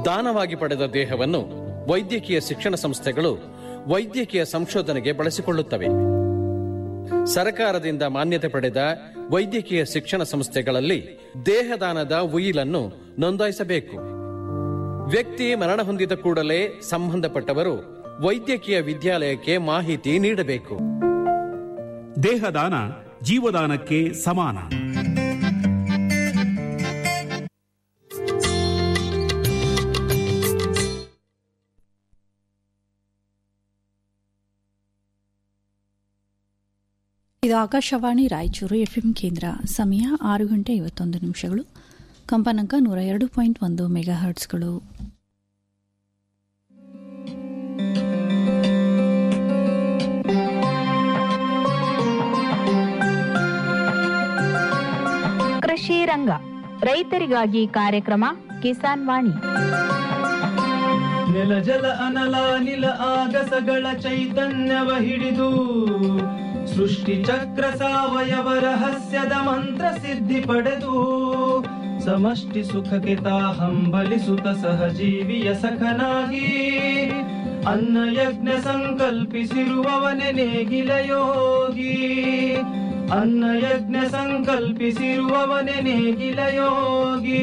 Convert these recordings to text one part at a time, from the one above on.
ದಾನವಾಗಿ ಪಡೆದ ದೇಹವನ್ನು ವೈದ್ಯಕೀಯ ಶಿಕ್ಷಣ ಸಂಸ್ಥೆಗಳು ವೈದ್ಯಕೀಯ ಸಂಶೋಧನೆಗೆ ಬಳಸಿಕೊಳ್ಳುತ್ತವೆ ಸರಕಾರದಿಂದ ಮಾನ್ಯತೆ ಪಡೆದ ವೈದ್ಯಕೀಯ ಶಿಕ್ಷಣ ಸಂಸ್ಥೆಗಳಲ್ಲಿ ದೇಹದಾನದ ಉಯಿಲನ್ನು ನೋಂದಾಯಿಸಬೇಕು ವ್ಯಕ್ತಿ ಮರಣ ಹೊಂದಿದ ಕೂಡಲೇ ಸಂಬಂಧಪಟ್ಟವರು ವೈದ್ಯಕೀಯ ವಿದ್ಯಾಲಯಕ್ಕೆ ಮಾಹಿತಿ ನೀಡಬೇಕು ದೇಹದಾನ ಜೀವದಾನಕ್ಕೆ ಸಮಾನ ಇದು ಆಕಾಶವಾಣಿ ರಾಯಚೂರು ಎಫ್ಎಂ ಕೇಂದ್ರ ಸಮಯ ಆರು ಗಂಟೆ ಐವತ್ತೊಂದು ನಿಮಿಷಗಳು ಕಂಪನಾಂಕ ನೂರ ಎರಡು ಪಾಯಿಂಟ್ ಒಂದು ಮೆಗಾ ಹರ್ಟ್ಸ್ಗಳು ಕೃಷಿ ರಂಗ ರೈತರಿಗಾಗಿ ಕಾರ್ಯಕ್ರಮ ಕಿಸಾನ್ ವಾಣಿ ನೆಲ ಜಲ ಅನಲ ನಿಲ ಆಗಸಗಳ ಚೈತನ್ಯವ ಹಿಡಿದು ಸೃಷ್ಟಿ ಚಕ್ರ ಸಾವಯವ ರಹಸ್ಯದ ಮಂತ್ರ ಸಿದ್ಧಿ ಪಡೆದು ಸಮಷ್ಟಿ ಸುಖಕ್ಕೆ ತಾ ಹಂಬಲಿಸುತ್ತ ಸಹಜೀವಿಯ ಸಖನಾಗಿ ಅನ್ನ ಯಜ್ಞ ಸಂಕಲ್ಪಿಸಿರುವವನೆ ನೇಗಿಲ ಯೋಗಿ ಅನ್ನ ಯಜ್ಞ ಸಂಕಲ್ಪಿಸಿರುವವನೆ ನೇಗಿಲ ಯೋಗಿ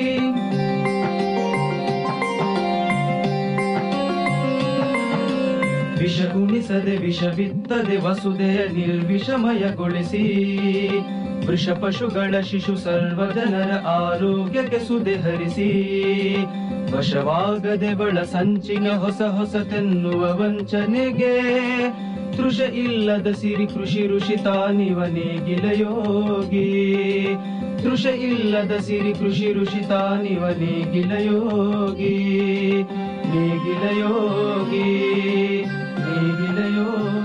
ವಿಷ ಉಣಿಸದೆ ವಿಷ ಬಿತ್ತದೆ ವಸುದೆಯ ನಿರ್ವಿಷಮಯಗೊಳಿಸಿ ವೃಷ ಪಶುಗಳ ಶಿಶು ಸರ್ವ ಜನರ ಆರೋಗ್ಯಕ್ಕೆ ಸುದೆ ಹರಿಸಿ ವಶವಾಗದೆ ಬಳ ಸಂಚಿನ ಹೊಸ ಹೊಸತೆನ್ನುವ ವಂಚನೆಗೆ ತೃಷ ಇಲ್ಲದ ಸಿರಿ ಕೃಷಿ ಋಷಿ ತಾನಿವ ನೇಗಿಲ ಯೋಗಿ ತೃಷ ಇಲ್ಲದ ಸಿರಿ ಕೃಷಿ ಋಷಿ ತಾನಿವ ನೇಗಿಲ ಯೋಗಿ ನೇಗಿಲ ಯೋಗಿ ನೇಗಿಲ ಯೋಗಿ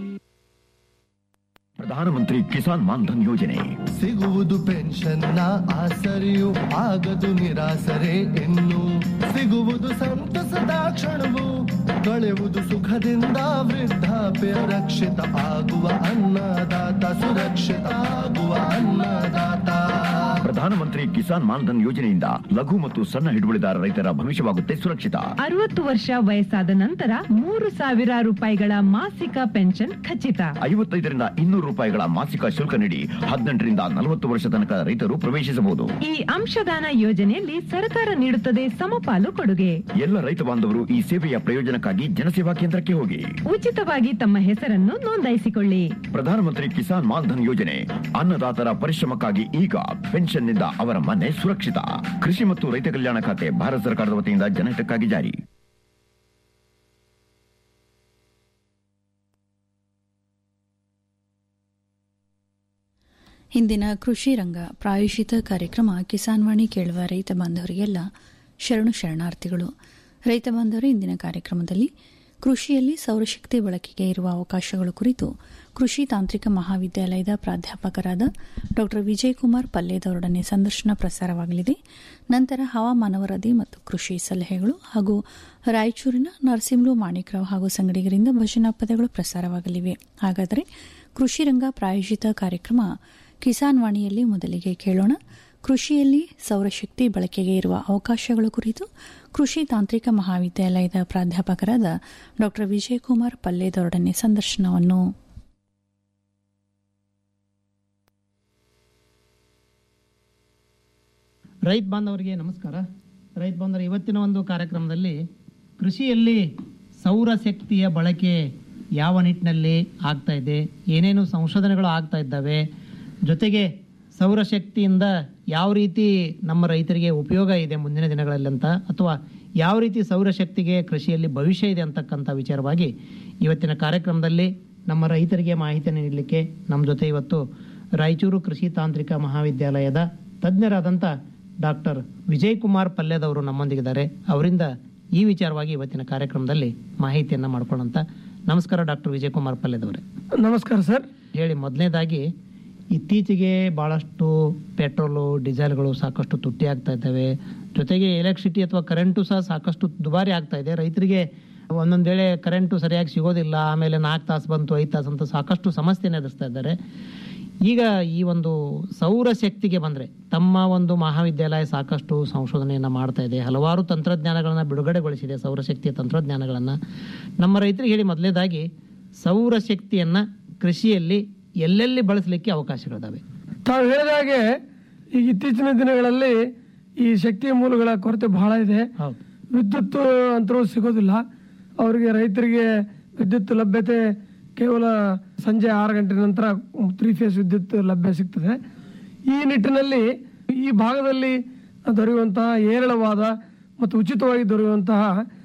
ಪ್ರಧಾನಮಂತ್ರಿ ಕಿಸಾನ್ ಮಾನ್ಧನ್ ಯೋಜನೆ ಸಿಗುವುದು ಪೆನ್ಷನ್ನ ಆಸರೆಯು ಆಗದು ನಿರಾಸರೆ ಇನ್ನು ಸಿಗುವುದು ಸಂತಸದ ಕ್ಷಣವು ಕಳೆಯುವುದು ಸುಖದಿಂದ ವೃದ್ಧಾಪ್ಯ ರಕ್ಷಿತ ಆಗುವ ಅನ್ನದಾತ ಸುರಕ್ಷಿತ ಆಗುವ ಅನ್ನದಾತ ಪ್ರಧಾನಮಂತ್ರಿ ಕಿಸಾನ್ ಮಾನ್ಧನ್ ಯೋಜನೆಯಿಂದ ಲಘು ಮತ್ತು ಸಣ್ಣ ಹಿಡುವಳಿದಾರ ರೈತರ ಭವಿಷ್ಯವಾಗುತ್ತೆ ಸುರಕ್ಷಿತ ಅರವತ್ತು ವರ್ಷ ವಯಸ್ಸಾದ ನಂತರ ಮೂರು ಸಾವಿರ ರೂಪಾಯಿಗಳ ಮಾಸಿಕ ಪೆನ್ಷನ್ ಖಚಿತ ಐವತ್ತೈದರಿಂದ ಇನ್ನೂರು ರೂಪಾಯಿಗಳ ಮಾಸಿಕ ಶುಲ್ಕ ನೀಡಿ ಹದಿನೆಂಟರಿಂದ ನಲವತ್ತು ವರ್ಷ ತನಕ ರೈತರು ಪ್ರವೇಶಿಸಬಹುದು ಈ ಅಂಶದಾನ ಯೋಜನೆಯಲ್ಲಿ ಸರ್ಕಾರ ನೀಡುತ್ತದೆ ಸಮಪಾಲು ಕೊಡುಗೆ ಎಲ್ಲ ರೈತ ಬಾಂಧವರು ಈ ಸೇವೆಯ ಪ್ರಯೋಜನಕ್ಕಾಗಿ ಜನಸೇವಾ ಕೇಂದ್ರಕ್ಕೆ ಹೋಗಿ ಉಚಿತವಾಗಿ ತಮ್ಮ ಹೆಸರನ್ನು ನೋಂದಾಯಿಸಿಕೊಳ್ಳಿ ಪ್ರಧಾನಮಂತ್ರಿ ಕಿಸಾನ್ ಮಾನ್ಧನ್ ಯೋಜನೆ ಅನ್ನದಾತರ ಪರಿಶ್ರಮಕ್ಕಾಗಿ ಈಗ ಪೆನ್ಷನ್ನಿಂದ ಅವರ ಮನೆ ಸುರಕ್ಷಿತ ಕೃಷಿ ಮತ್ತು ರೈತ ಕಲ್ಯಾಣ ಖಾತೆ ಭಾರತ ಸರ್ಕಾರದ ವತಿಯಿಂದ ಜನಹಿತಕ್ಕಾಗಿ ಜಾರಿ ಇಂದಿನ ಕೃಷಿ ರಂಗ ಪ್ರಾಯೋಜಿತ ಕಾರ್ಯಕ್ರಮ ಕಿಸಾನ್ ವಾಣಿ ಕೇಳುವ ರೈತ ಬಾಂಧವರಿಗೆಲ್ಲ ಶರಣು ಶರಣಾರ್ಥಿಗಳು ರೈತ ಬಾಂಧವರು ಇಂದಿನ ಕಾರ್ಯಕ್ರಮದಲ್ಲಿ ಕೃಷಿಯಲ್ಲಿ ಸೌರಶಕ್ತಿ ಬಳಕೆಗೆ ಇರುವ ಅವಕಾಶಗಳು ಕುರಿತು ಕೃಷಿ ತಾಂತ್ರಿಕ ಮಹಾವಿದ್ಯಾಲಯದ ಪ್ರಾಧ್ಯಾಪಕರಾದ ಡಾ ವಿಜಯಕುಮಾರ್ ಪಲ್ಲೇದವರೊಡನೆ ಸಂದರ್ಶನ ಪ್ರಸಾರವಾಗಲಿದೆ ನಂತರ ಹವಾಮಾನ ವರದಿ ಮತ್ತು ಕೃಷಿ ಸಲಹೆಗಳು ಹಾಗೂ ರಾಯಚೂರಿನ ನರಸಿಂಹಲು ಮಾಣಿಕ್ರಾವ್ ಹಾಗೂ ಸಂಗಡಿಗರಿಂದ ಭಜನಾ ಪದಗಳು ಪ್ರಸಾರವಾಗಲಿವೆ ಹಾಗಾದರೆ ಕೃಷಿ ರಂಗ ಪ್ರಾಯೋಜಿತ ಕಾರ್ಯಕ್ರಮ ಕಿಸಾನ್ ವಾಣಿಯಲ್ಲಿ ಮೊದಲಿಗೆ ಕೇಳೋಣ ಕೃಷಿಯಲ್ಲಿ ಸೌರಶಕ್ತಿ ಬಳಕೆಗೆ ಇರುವ ಅವಕಾಶಗಳ ಕುರಿತು ಕೃಷಿ ತಾಂತ್ರಿಕ ಮಹಾವಿದ್ಯಾಲಯದ ಪ್ರಾಧ್ಯಾಪಕರಾದ ಡಾ ವಿಜಯಕುಮಾರ್ ಪಲ್ಲೇದವರೊಡನೆ ಸಂದರ್ಶನವನ್ನು ರೈತ ಬಾಂಧವರಿಗೆ ನಮಸ್ಕಾರ ರೈತ ಬಾಂಧವರು ಇವತ್ತಿನ ಒಂದು ಕಾರ್ಯಕ್ರಮದಲ್ಲಿ ಕೃಷಿಯಲ್ಲಿ ಸೌರಶಕ್ತಿಯ ಬಳಕೆ ಯಾವ ನಿಟ್ಟಿನಲ್ಲಿ ಆಗ್ತಾ ಇದೆ ಏನೇನು ಸಂಶೋಧನೆಗಳು ಆಗ್ತಾ ಇದ್ದಾವೆ ಜೊತೆಗೆ ಸೌರಶಕ್ತಿಯಿಂದ ಯಾವ ರೀತಿ ನಮ್ಮ ರೈತರಿಗೆ ಉಪಯೋಗ ಇದೆ ಮುಂದಿನ ದಿನಗಳಲ್ಲಿ ಅಂತ ಅಥವಾ ಯಾವ ರೀತಿ ಸೌರಶಕ್ತಿಗೆ ಕೃಷಿಯಲ್ಲಿ ಭವಿಷ್ಯ ಇದೆ ಅಂತಕ್ಕಂಥ ವಿಚಾರವಾಗಿ ಇವತ್ತಿನ ಕಾರ್ಯಕ್ರಮದಲ್ಲಿ ನಮ್ಮ ರೈತರಿಗೆ ಮಾಹಿತಿಯನ್ನು ನೀಡಲಿಕ್ಕೆ ನಮ್ಮ ಜೊತೆ ಇವತ್ತು ರಾಯಚೂರು ಕೃಷಿ ತಾಂತ್ರಿಕ ಮಹಾವಿದ್ಯಾಲಯದ ತಜ್ಞರಾದಂಥ ಡಾಕ್ಟರ್ ವಿಜಯ್ ಕುಮಾರ್ ಪಲ್ಯದವರು ನಮ್ಮೊಂದಿಗಿದ್ದಾರೆ ಅವರಿಂದ ಈ ವಿಚಾರವಾಗಿ ಇವತ್ತಿನ ಕಾರ್ಯಕ್ರಮದಲ್ಲಿ ಮಾಹಿತಿಯನ್ನು ಮಾಡ್ಕೊಳ್ಳೋಂಥ ನಮಸ್ಕಾರ ಡಾಕ್ಟರ್ ವಿಜಯ್ ಕುಮಾರ್ ಪಲ್ಯದವರೇ ನಮಸ್ಕಾರ ಸರ್ ಹೇಳಿ ಮೊದಲನೇದಾಗಿ ಇತ್ತೀಚೆಗೆ ಭಾಳಷ್ಟು ಪೆಟ್ರೋಲು ಡೀಸೆಲ್ಗಳು ಸಾಕಷ್ಟು ತುಟ್ಟಿ ಆಗ್ತಾ ಇದ್ದಾವೆ ಜೊತೆಗೆ ಎಲೆಕ್ಟ್ರಿಸಿಟಿ ಅಥವಾ ಕರೆಂಟು ಸಹ ಸಾಕಷ್ಟು ದುಬಾರಿ ಆಗ್ತಾ ಇದೆ ರೈತರಿಗೆ ಒಂದೊಂದು ವೇಳೆ ಕರೆಂಟು ಸರಿಯಾಗಿ ಸಿಗೋದಿಲ್ಲ ಆಮೇಲೆ ನಾಲ್ಕು ತಾಸು ಬಂತು ಐದು ತಾಸು ಅಂತ ಸಾಕಷ್ಟು ಸಮಸ್ಯೆನ ಎದುರಿಸ್ತಾ ಇದ್ದಾರೆ ಈಗ ಈ ಒಂದು ಸೌರ ಶಕ್ತಿಗೆ ಬಂದ್ರೆ ತಮ್ಮ ಒಂದು ಮಹಾವಿದ್ಯಾಲಯ ಸಾಕಷ್ಟು ಸಂಶೋಧನೆಯನ್ನ ಮಾಡ್ತಾ ಇದೆ ಹಲವಾರು ತಂತ್ರಜ್ಞಾನಗಳನ್ನ ಬಿಡುಗಡೆಗೊಳಿಸಿದೆ ಸೌರಶಕ್ತಿಯ ತಂತ್ರಜ್ಞಾನಗಳನ್ನ ನಮ್ಮ ರೈತರಿಗೆ ಹೇಳಿ ಮೊದಲನೇದಾಗಿ ಸೌರಶಕ್ತಿಯನ್ನ ಕೃಷಿಯಲ್ಲಿ ಎಲ್ಲೆಲ್ಲಿ ಬಳಸಲಿಕ್ಕೆ ಅವಕಾಶಗಳಿದಾವೆ ತಾವು ಹೇಳಿದ ಹಾಗೆ ಈಗ ಇತ್ತೀಚಿನ ದಿನಗಳಲ್ಲಿ ಈ ಶಕ್ತಿಯ ಮೂಲಗಳ ಕೊರತೆ ಬಹಳ ಇದೆ ವಿದ್ಯುತ್ ಅಂತರೂ ಸಿಗೋದಿಲ್ಲ ಅವರಿಗೆ ರೈತರಿಗೆ ವಿದ್ಯುತ್ ಲಭ್ಯತೆ ಕೇವಲ ಸಂಜೆ ಆರು ಗಂಟೆ ನಂತರ ತ್ರೀ ಫೇಸ್ ವಿದ್ಯುತ್ ಲಭ್ಯ ಸಿಗ್ತದೆ ಈ ನಿಟ್ಟಿನಲ್ಲಿ ಈ ಭಾಗದಲ್ಲಿ ದೊರೆಯುವಂತಹ ಹೇರಳವಾದ ಮತ್ತು ಉಚಿತವಾಗಿ ದೊರೆಯುವಂತಹ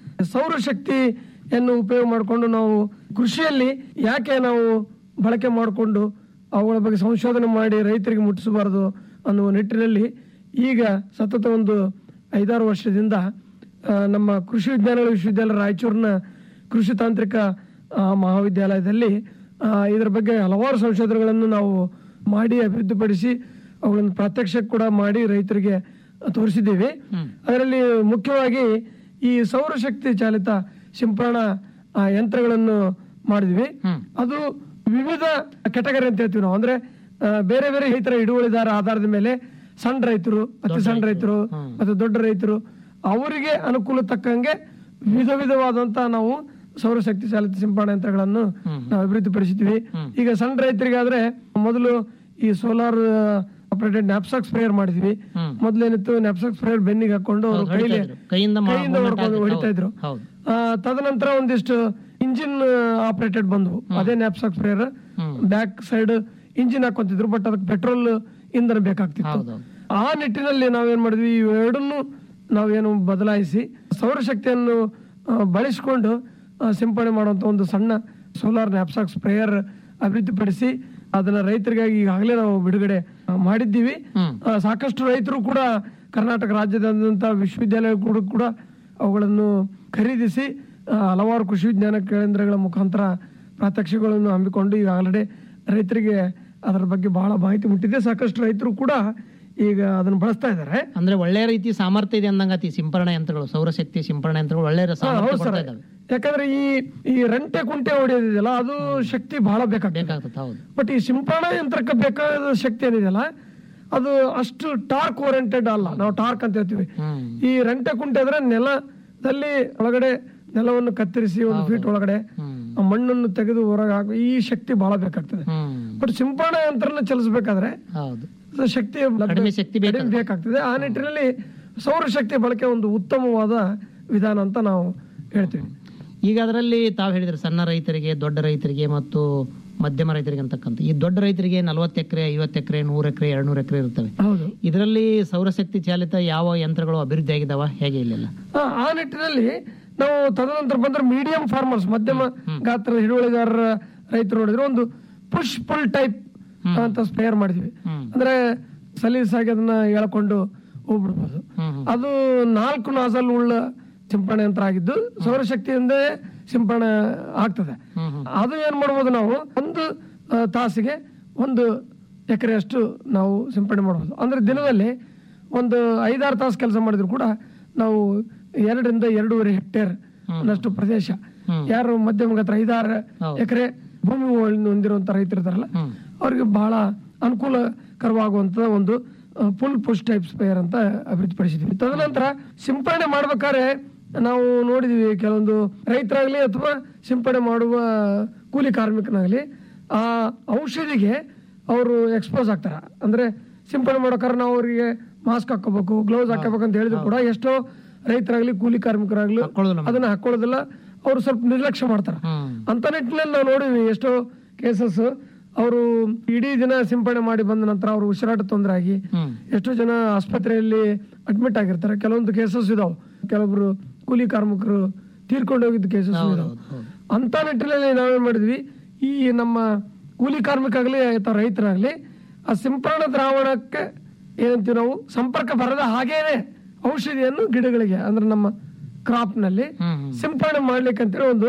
ಸೌರಶಕ್ತಿಯನ್ನು ಉಪಯೋಗ ಮಾಡಿಕೊಂಡು ನಾವು ಕೃಷಿಯಲ್ಲಿ ಯಾಕೆ ನಾವು ಬಳಕೆ ಮಾಡಿಕೊಂಡು ಅವುಗಳ ಬಗ್ಗೆ ಸಂಶೋಧನೆ ಮಾಡಿ ರೈತರಿಗೆ ಮುಟ್ಟಿಸಬಾರದು ಅನ್ನುವ ನಿಟ್ಟಿನಲ್ಲಿ ಈಗ ಸತತ ಒಂದು ಐದಾರು ವರ್ಷದಿಂದ ಆ, ನಮ್ಮ ಕೃಷಿ ವಿಜ್ಞಾನಗಳ ವಿಶ್ವವಿದ್ಯಾಲಯ ರಾಯಚೂರಿನ ಕೃಷಿ ತಾಂತ್ರಿಕ ಆ, ಮಹಾವಿದ್ಯಾಲಯದಲ್ಲಿ ಆ, ಇದರ ಬಗ್ಗೆ ಹಲವಾರು ಸಂಶೋಧನೆಗಳನ್ನು ನಾವು ಮಾಡಿ ಅಭಿವೃದ್ಧಿಪಡಿಸಿ ಅವುಗಳನ್ನು ಪ್ರಾತ್ಯಕ್ಷಿಕ ಕೂಡ ಮಾಡಿ ರೈತರಿಗೆ ತೋರಿಸಿದ್ದೀವಿ ಅದರಲ್ಲಿ ಮುಖ್ಯವಾಗಿ ಈ ಸೌರಶಕ್ತಿ ಚಾಲಿತ ಸಿಂಪರಣಾ ಆ, ಯಂತ್ರಗಳನ್ನು ಮಾಡಿದ್ವಿ ಅದು ವಿವಿಧ ಕೆಟಗರಿ ಅಂತ ಹೇಳ್ತೀವಿ ನಾವು ಅಂದ್ರೆ ಆ, ಬೇರೆ ಬೇರೆ ರೈತರ ಹಿಡುವಳಿದಾರ ಆಧಾರದ ಮೇಲೆ ಸಣ್ಣ ರೈತರು ಅತಿ ಸಣ್ಣ ರೈತರು ಮತ್ತು ದೊಡ್ಡ ರೈತರು ಅವರಿಗೆ ಅನುಕೂಲ ತಕ್ಕಂಗೆ ವಿಧ ವಿಧವಾದಂತ ನಾವು ಸೌರಶಕ್ತಿ ಚಾಲಿತ ಸಿಂಪರಣಾ ಯಂತ್ರಗಳನ್ನು ನಾವು ಅಭಿವೃದ್ಧಿಪಡಿಸಿದ್ವಿ ಈಗ ಸಣ್ಣ ರೈತರಿಗಾದ್ರೆ ಮೊದಲು ಈ ಸೋಲಾರ್ ಆಪರೇಟೆಡ್ ನ್ಯಾಪ್ಸಾಕ್ ಸ್ಪ್ರೇಯರ್ ಮಾಡಿದ್ವಿ ಮೊದಲೇನಿತ್ತು ನ್ಯಾಪ್ಸಾಕ್ ಸ್ಪ್ರೇಯರ್ ಬೆನ್ನಿಗೆ ಹಾಕೊಂಡು ಅವ್ರು ಹೌದು, ಹೊಡಿತಾ ಕೈಲಿ ಇದ್ರು. ಕೈಯಿಂದ ಮಾ- ಕೈಯಿಂದ movement ಹೊಡ್ಕೊಂಡು ಆಗುತ್ತೆ. ಹೊಡಿತಾ ಇದ್ರು ಹೌದು. ಆ, ತದನಂತರ ಒಂದಿಷ್ಟು ಇಂಜಿನ್ ಆಪರೇಟೆಡ್ ಬಂದವು ಅದೇ knapsack sprayer back side engine ಹಾಕೊಂತಿದ್ರು ಬಟ್ ಅದಕ್ಕೆ ಪೆಟ್ರೋಲ್ ಇಂಧನ ಬೇಕಾಗ್ತಿತ್ತು ಆ ನಿಟ್ಟಿನಲ್ಲಿ ನಾವೇನ್ ಮಾಡಿದ್ವಿ ಇವೆರಡನ್ನು ನಾವೇನು ಬದಲಾಯಿಸಿ ಸೌರಶಕ್ತಿಯನ್ನು ಆ, ಬಳಸಿಕೊಂಡು ಆ, ಸಿಂಪಡಣೆ ಮಾಡುವಂತ ಒಂದು ಸಣ್ಣ ಸೋಲಾರ್ ನ್ಯಾಪ್ಸಾಕ್ ಸ್ಪ್ರೇಯರ್ ಅಭಿವೃದ್ಧಿಪಡಿಸಿ ಅದನ್ನ ರೈತರಿಗಾಗಿ ಈಗಾಗಲೇ ನಾವು ಬಿಡುಗಡೆ ಆ, ಮಾಡಿದ್ದೀವಿ ಆ, ಸಾಕಷ್ಟು ರೈತರು ಕೂಡ ಕರ್ನಾಟಕ ರಾಜ್ಯದಾದ್ಯಂತ ವಿಶ್ವವಿದ್ಯಾಲಯಗಳು ಕೂಡ ಅವುಗಳನ್ನು ಖರೀದಿಸಿ ಆ, ಹಲವಾರು ಕೃಷಿ ವಿಜ್ಞಾನ ಕೇಂದ್ರಗಳ ಮುಖಾಂತರ ಪ್ರಾತ್ಯಕ್ಷಿಗಳನ್ನು ಹಮ್ಮಿಕೊಂಡು ಈಗಾಗಲೇ ರೈತರಿಗೆ ಅದರ ಬಗ್ಗೆ ಬಹಳ ಮಾಹಿತಿ ಮುಟ್ಟಿದೆ ಸಾಕಷ್ಟು ರೈತರು ಕೂಡ ಈಗ ಅದನ್ನು ಬಳಸ್ತಾ ಇದ್ದಾರೆ ಅಂದ್ರೆ ಒಳ್ಳೆ ರೀತಿ ಸಾಮರ್ಥ್ಯ ಇದೆ ಅಂದಂಗತಿ ಸಿಂಪರಣಾ ಯಂತ್ರಗಳು ಸೌರಶಕ್ತಿ ಸಿಂಪರಣಾ ಯಂತ್ರಗಳು ಒಳ್ಳೆ ಹಾ, ಸಾಮರ್ಥ್ಯ ಹೌದು ಸರ್ ಕೊಡ್ತಾ ಇದಾವೆ ಯಾಕಂದ್ರೆ ಈ ಈ ರಂಟೆ ಕುಂಟೆ ಹೊಡೆಯೋದಿದೆಯಲ್ಲ ಅದು ಶಕ್ತಿ ಬಹಳ ಬೇಕಾಗ್ತದೆ ಹೌದು ಬಟ್ ಈ ಸಿಂಪರಣಾ ಯಂತ್ರಕ್ಕೆ ಬೇಕಾದ ಶಕ್ತಿ ಏನಿದೆಯಲ್ಲ ಅದು ಅಷ್ಟು ಟಾರ್ಕ್ ಓರಿಯೆಂಟೆಡ್ ಅಲ್ಲ ನಾವು ಟಾರ್ಕ್ ಅಂತ ಹೇಳ್ತೀವಿ ಈ ರಂಟೆ ಕುಂಟೆ ಅಂದ್ರೆ ನೆಲದಲ್ಲಿ ಒಳಗಡೆ ನೆಲವನ್ನು ಕತ್ತರಿಸಿ ಒಂದು ಫೀಟ್ ಒಳಗಡೆ ಆ ಮಣ್ಣನ್ನು ತೆಗೆದು ಹೊರಗೆ ಹಾಕಿ ಈ ಶಕ್ತಿ ಬಹಳ ಬೇಕಾಗ್ತದೆ ಬಟ್ ಸಿಂಪರಣಾ ಯಂತ್ರನ ಚಲಿಸಬೇಕಾದ್ರೆ ಹೌದು ಅದು ಶಕ್ತಿ ಲಭ್ಯ- ಕಡಿಮೆ ಶಕ್ತಿ ಕಡಿಮೆ ಬೇಕಾಗ್ತದೆ ಆ ನಿಟ್ಟಿನಲ್ಲಿ ಸೌರಶಕ್ತಿ ಬಳಕೆ ಒಂದು ಉತ್ತಮವಾದ ವಿಧಾನ ಅಂತ ನಾವು ಹೇಳ್ತೀವಿ ಈಗ ಅದರಲ್ಲಿ ತಾವು ಹೇಳಿದ್ರೆ ಸಣ್ಣ ರೈತರಿಗೆ ದೊಡ್ಡ ರೈತರಿಗೆ ಮತ್ತು ಮಧ್ಯಮ ರೈತರಿಗೆ ಅಂತಕ್ಕಂಥ ಈ ದೊಡ್ಡ ರೈತರಿಗೆ ನಲವತ್ತು ಎಕರೆ ಐವತ್ತು ಎಕರೆ ನೂರು ಎಕರೆ ಎರಡ್ನೂರು ಎಕರೆ ಇರ್ತವೆ ಹೌದು ಇದರಲ್ಲಿ ಸೌರಶಕ್ತಿ ಚಾಲಿತ ಯಾವ ಯಂತ್ರಗಳು ಅಭಿವೃದ್ಧಿ ಆಗಿದಾವ ಹೇಗೆ ಇಲ್ಲೆಲ್ಲ ಆ, ಆ ನಿಟ್ಟಿನಲ್ಲಿ ನಾವು ತದನಂತರ ಬಂದ್ರೆ ಮೀಡಿಯಂ ಫಾರ್ಮರ್ಸ್ ಮಧ್ಯಮ ಗಾತ್ರದ ಹಿಡುವಳಿದಾರರ ರೈತರು ನೋಡಿದ್ರೆ ಒಂದು ಪುಷ್ ಪುಲ್ ಟೈಪ್ ಅಂತ ಸ್ಪ್ರೇಯರ್ ಮಾಡಿದ್ವಿ ಅಂದ್ರೆ ಸಲೀಸಾಗಿ ಅದನ್ನ ಎಳ್ಕೊಂಡು ಹೋಗ್ಬಿಡ್ಬೋದು ಅದು ನಾಲ್ಕು ನಾಸಲ್ ಉಳ್ಳ ಸಿಂಪರಣೆ ಯಂತ್ರ ಆಗಿದ್ದು ಸೌರಶಕ್ತಿಯಿಂದ ಸಿಂಪರಣೆ ಆಗ್ತದೆ ಅದು ಏನ್ ಮಾಡ್ಬೋದು ನಾವು ಒಂದು ಆ, ತಾಸಿಗೆ ಒಂದು ಎಕರೆಯಷ್ಟು ನಾವು ಸಿಂಪಡಣೆ ಮಾಡಬಹುದು ಅಂದ್ರೆ ದಿನದಲ್ಲಿ ಒಂದು ಐದಾರು ತಾಸು ಕೆಲಸ ಮಾಡಿದ್ರು ಕೂಡ ನಾವು ಎರಡರಿಂದ ಎರಡೂವರೆ ಹೆಕ್ಟೇರ್ ನಷ್ಟು ಪ್ರದೇಶ ಯಾರು ಮಧ್ಯಮ ಗಾತ್ರ ಐದಾರು ಎಕರೆ ಭೂಮಿ ಹೊಂದಿರುವಂತ ರೈತರು ಇರ್ತಾರಲ್ಲ ಅವ್ರಿಗೆ ಬಹಳ ಅನುಕೂಲಕರವಾಗುವಂತ ಒಂದು ಫುಲ್ ಪುಷ್ ಟೈಪ್ ಸ್ಪೇಯರ್ ಅಂತ ಅಭಿವೃದ್ಧಿಪಡಿಸಿದ್ವಿ ತದನಂತರ ಸಿಂಪಡಣೆ ಮಾಡ್ಬೇಕಾದ್ರೆ ನಾವು ನೋಡಿದ್ವಿ ಕೆಲವೊಂದು ರೈತರಾಗ್ಲಿ ಅಥವಾ ಸಿಂಪಡಣೆ ಮಾಡುವ ಕೂಲಿ ಕಾರ್ಮಿಕನಾಗ್ಲಿ ಆ ಔಷಧಿಗೆ ಅವರು ಎಕ್ಸ್ಪೋಸ್ ಆಗ್ತಾರ ಅಂದ್ರೆ ಸಿಂಪಡಣೆ ಮಾಡೋಕಾರ ನಾವು ಅವರಿಗೆ ಮಾಸ್ಕ್ ಹಾಕೋಬೇಕು ಗ್ಲೌಸ್ ಹಾಕೋಬೇಕು ಅಂತ ಹೇಳಿದ್ರು ಕೂಡ ಎಷ್ಟೋ ರೈತರಾಗ್ಲಿ ಕೂಲಿ ಕಾರ್ಮಿಕರಾಗ್ಲಿ ಅದನ್ನ ಹಾಕೊಳ್ಳೋದಿಲ್ಲ ಅವರು ಸ್ವಲ್ಪ ನಿರ್ಲಕ್ಷ್ಯ ಮಾಡ್ತಾರ ಅಂತ ನಿಟ್ಟಿನಲ್ಲಿ ನಾವು ನೋಡಿದ್ವಿ ಎಷ್ಟೋ ಕೇಸಸ್ ಅವರು ಇಡೀ ದಿನ ಸಿಂಪಡಣೆ ಮಾಡಿ ಬಂದ ನಂತರ ಅವರು ಉಸಿರಾಟ ತೊಂದರೆ ಆಗಿ ಎಷ್ಟೋ ಜನ ಆಸ್ಪತ್ರೆಯಲ್ಲಿ ಅಡ್ಮಿಟ್ ಆಗಿರ್ತಾರೆ ಕೆಲವೊಂದು ಕೇಸಸ್ ಇದಾವೆ ಕೆಲವೊಬ್ರು ಕೂಲಿ ಕಾರ್ಮಿಕರು ತೀರ್ಕೊಂಡು ಹೋಗಿದ್ದ ಕೇಸಸ್ ಇದಾವೆ ಅಂತ ನಿಟ್ಟಿನಲ್ಲಿ ನಾವೇನ್ ಮಾಡಿದ್ವಿ ಈ ನಮ್ಮ ಕೂಲಿ ಕಾರ್ಮಿಕ ಆಗ್ಲಿ ಅಥವಾ ರೈತರಾಗ್ಲಿ ಆ ಸಿಂಪರಣಾ ದ್ರಾವಣಕ್ಕೆ ಏನಂತೀವಿ ನಾವು ಸಂಪರ್ಕ ಬರದ ಹಾಗೇನೆ ಔಷಧಿಯನ್ನು ಗಿಡಗಳಿಗೆ ಅಂದ್ರೆ ನಮ್ಮ ಕ್ರಾಪ್ ನಲ್ಲಿ ಸಿಂಪರಣೆ ಮಾಡ್ಲಿಕ್ಕೆ ಅಂತೇಳಿ ಒಂದು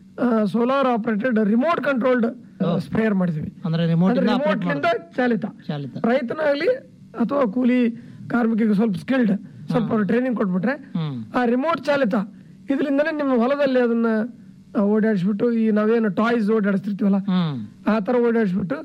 solar operated remote controlled sprayer ಮಾಡಿದ್ವಿ ಅಂದ್ರೆ ರಿಮೋಟ್ ಅಂದ್ರೆ remote ನಿಂದ ಚಾಲಿತ ಚಾಲಿತ ರೈತನಾಗ್ಲಿ ಅಥವಾ ಕೂಲಿ ಕಾರ್ಮಿಕಿಗೆ ಸ್ವಲ್ಪ ಸ್ಕಿಲ್ಡ್ ಸ್ವಲ್ಪ ಅವ್ರು ಟ್ರೈನಿಂಗ್ ಕೊಟ್ಬಿಟ್ರೆ ಆ ರಿಮೋಟ್ ಚಾಲಿತ ಇದರಿಂದನೇ ನಿಮ್ಮ ಹೊಲದಲ್ಲಿ ಅದನ್ನ ಆ, ಓಡಾಡಿಸ್ಬಿಟ್ಟು ಈ ನಾವೇನು ಟಾಯ್ಸ್ ಓಡಾಡಿಸ್ತಿರ್ತೀವಲ್ಲ ಆ ತರ ಓಡಾಡಿಸ್ಬಿಟ್ಟು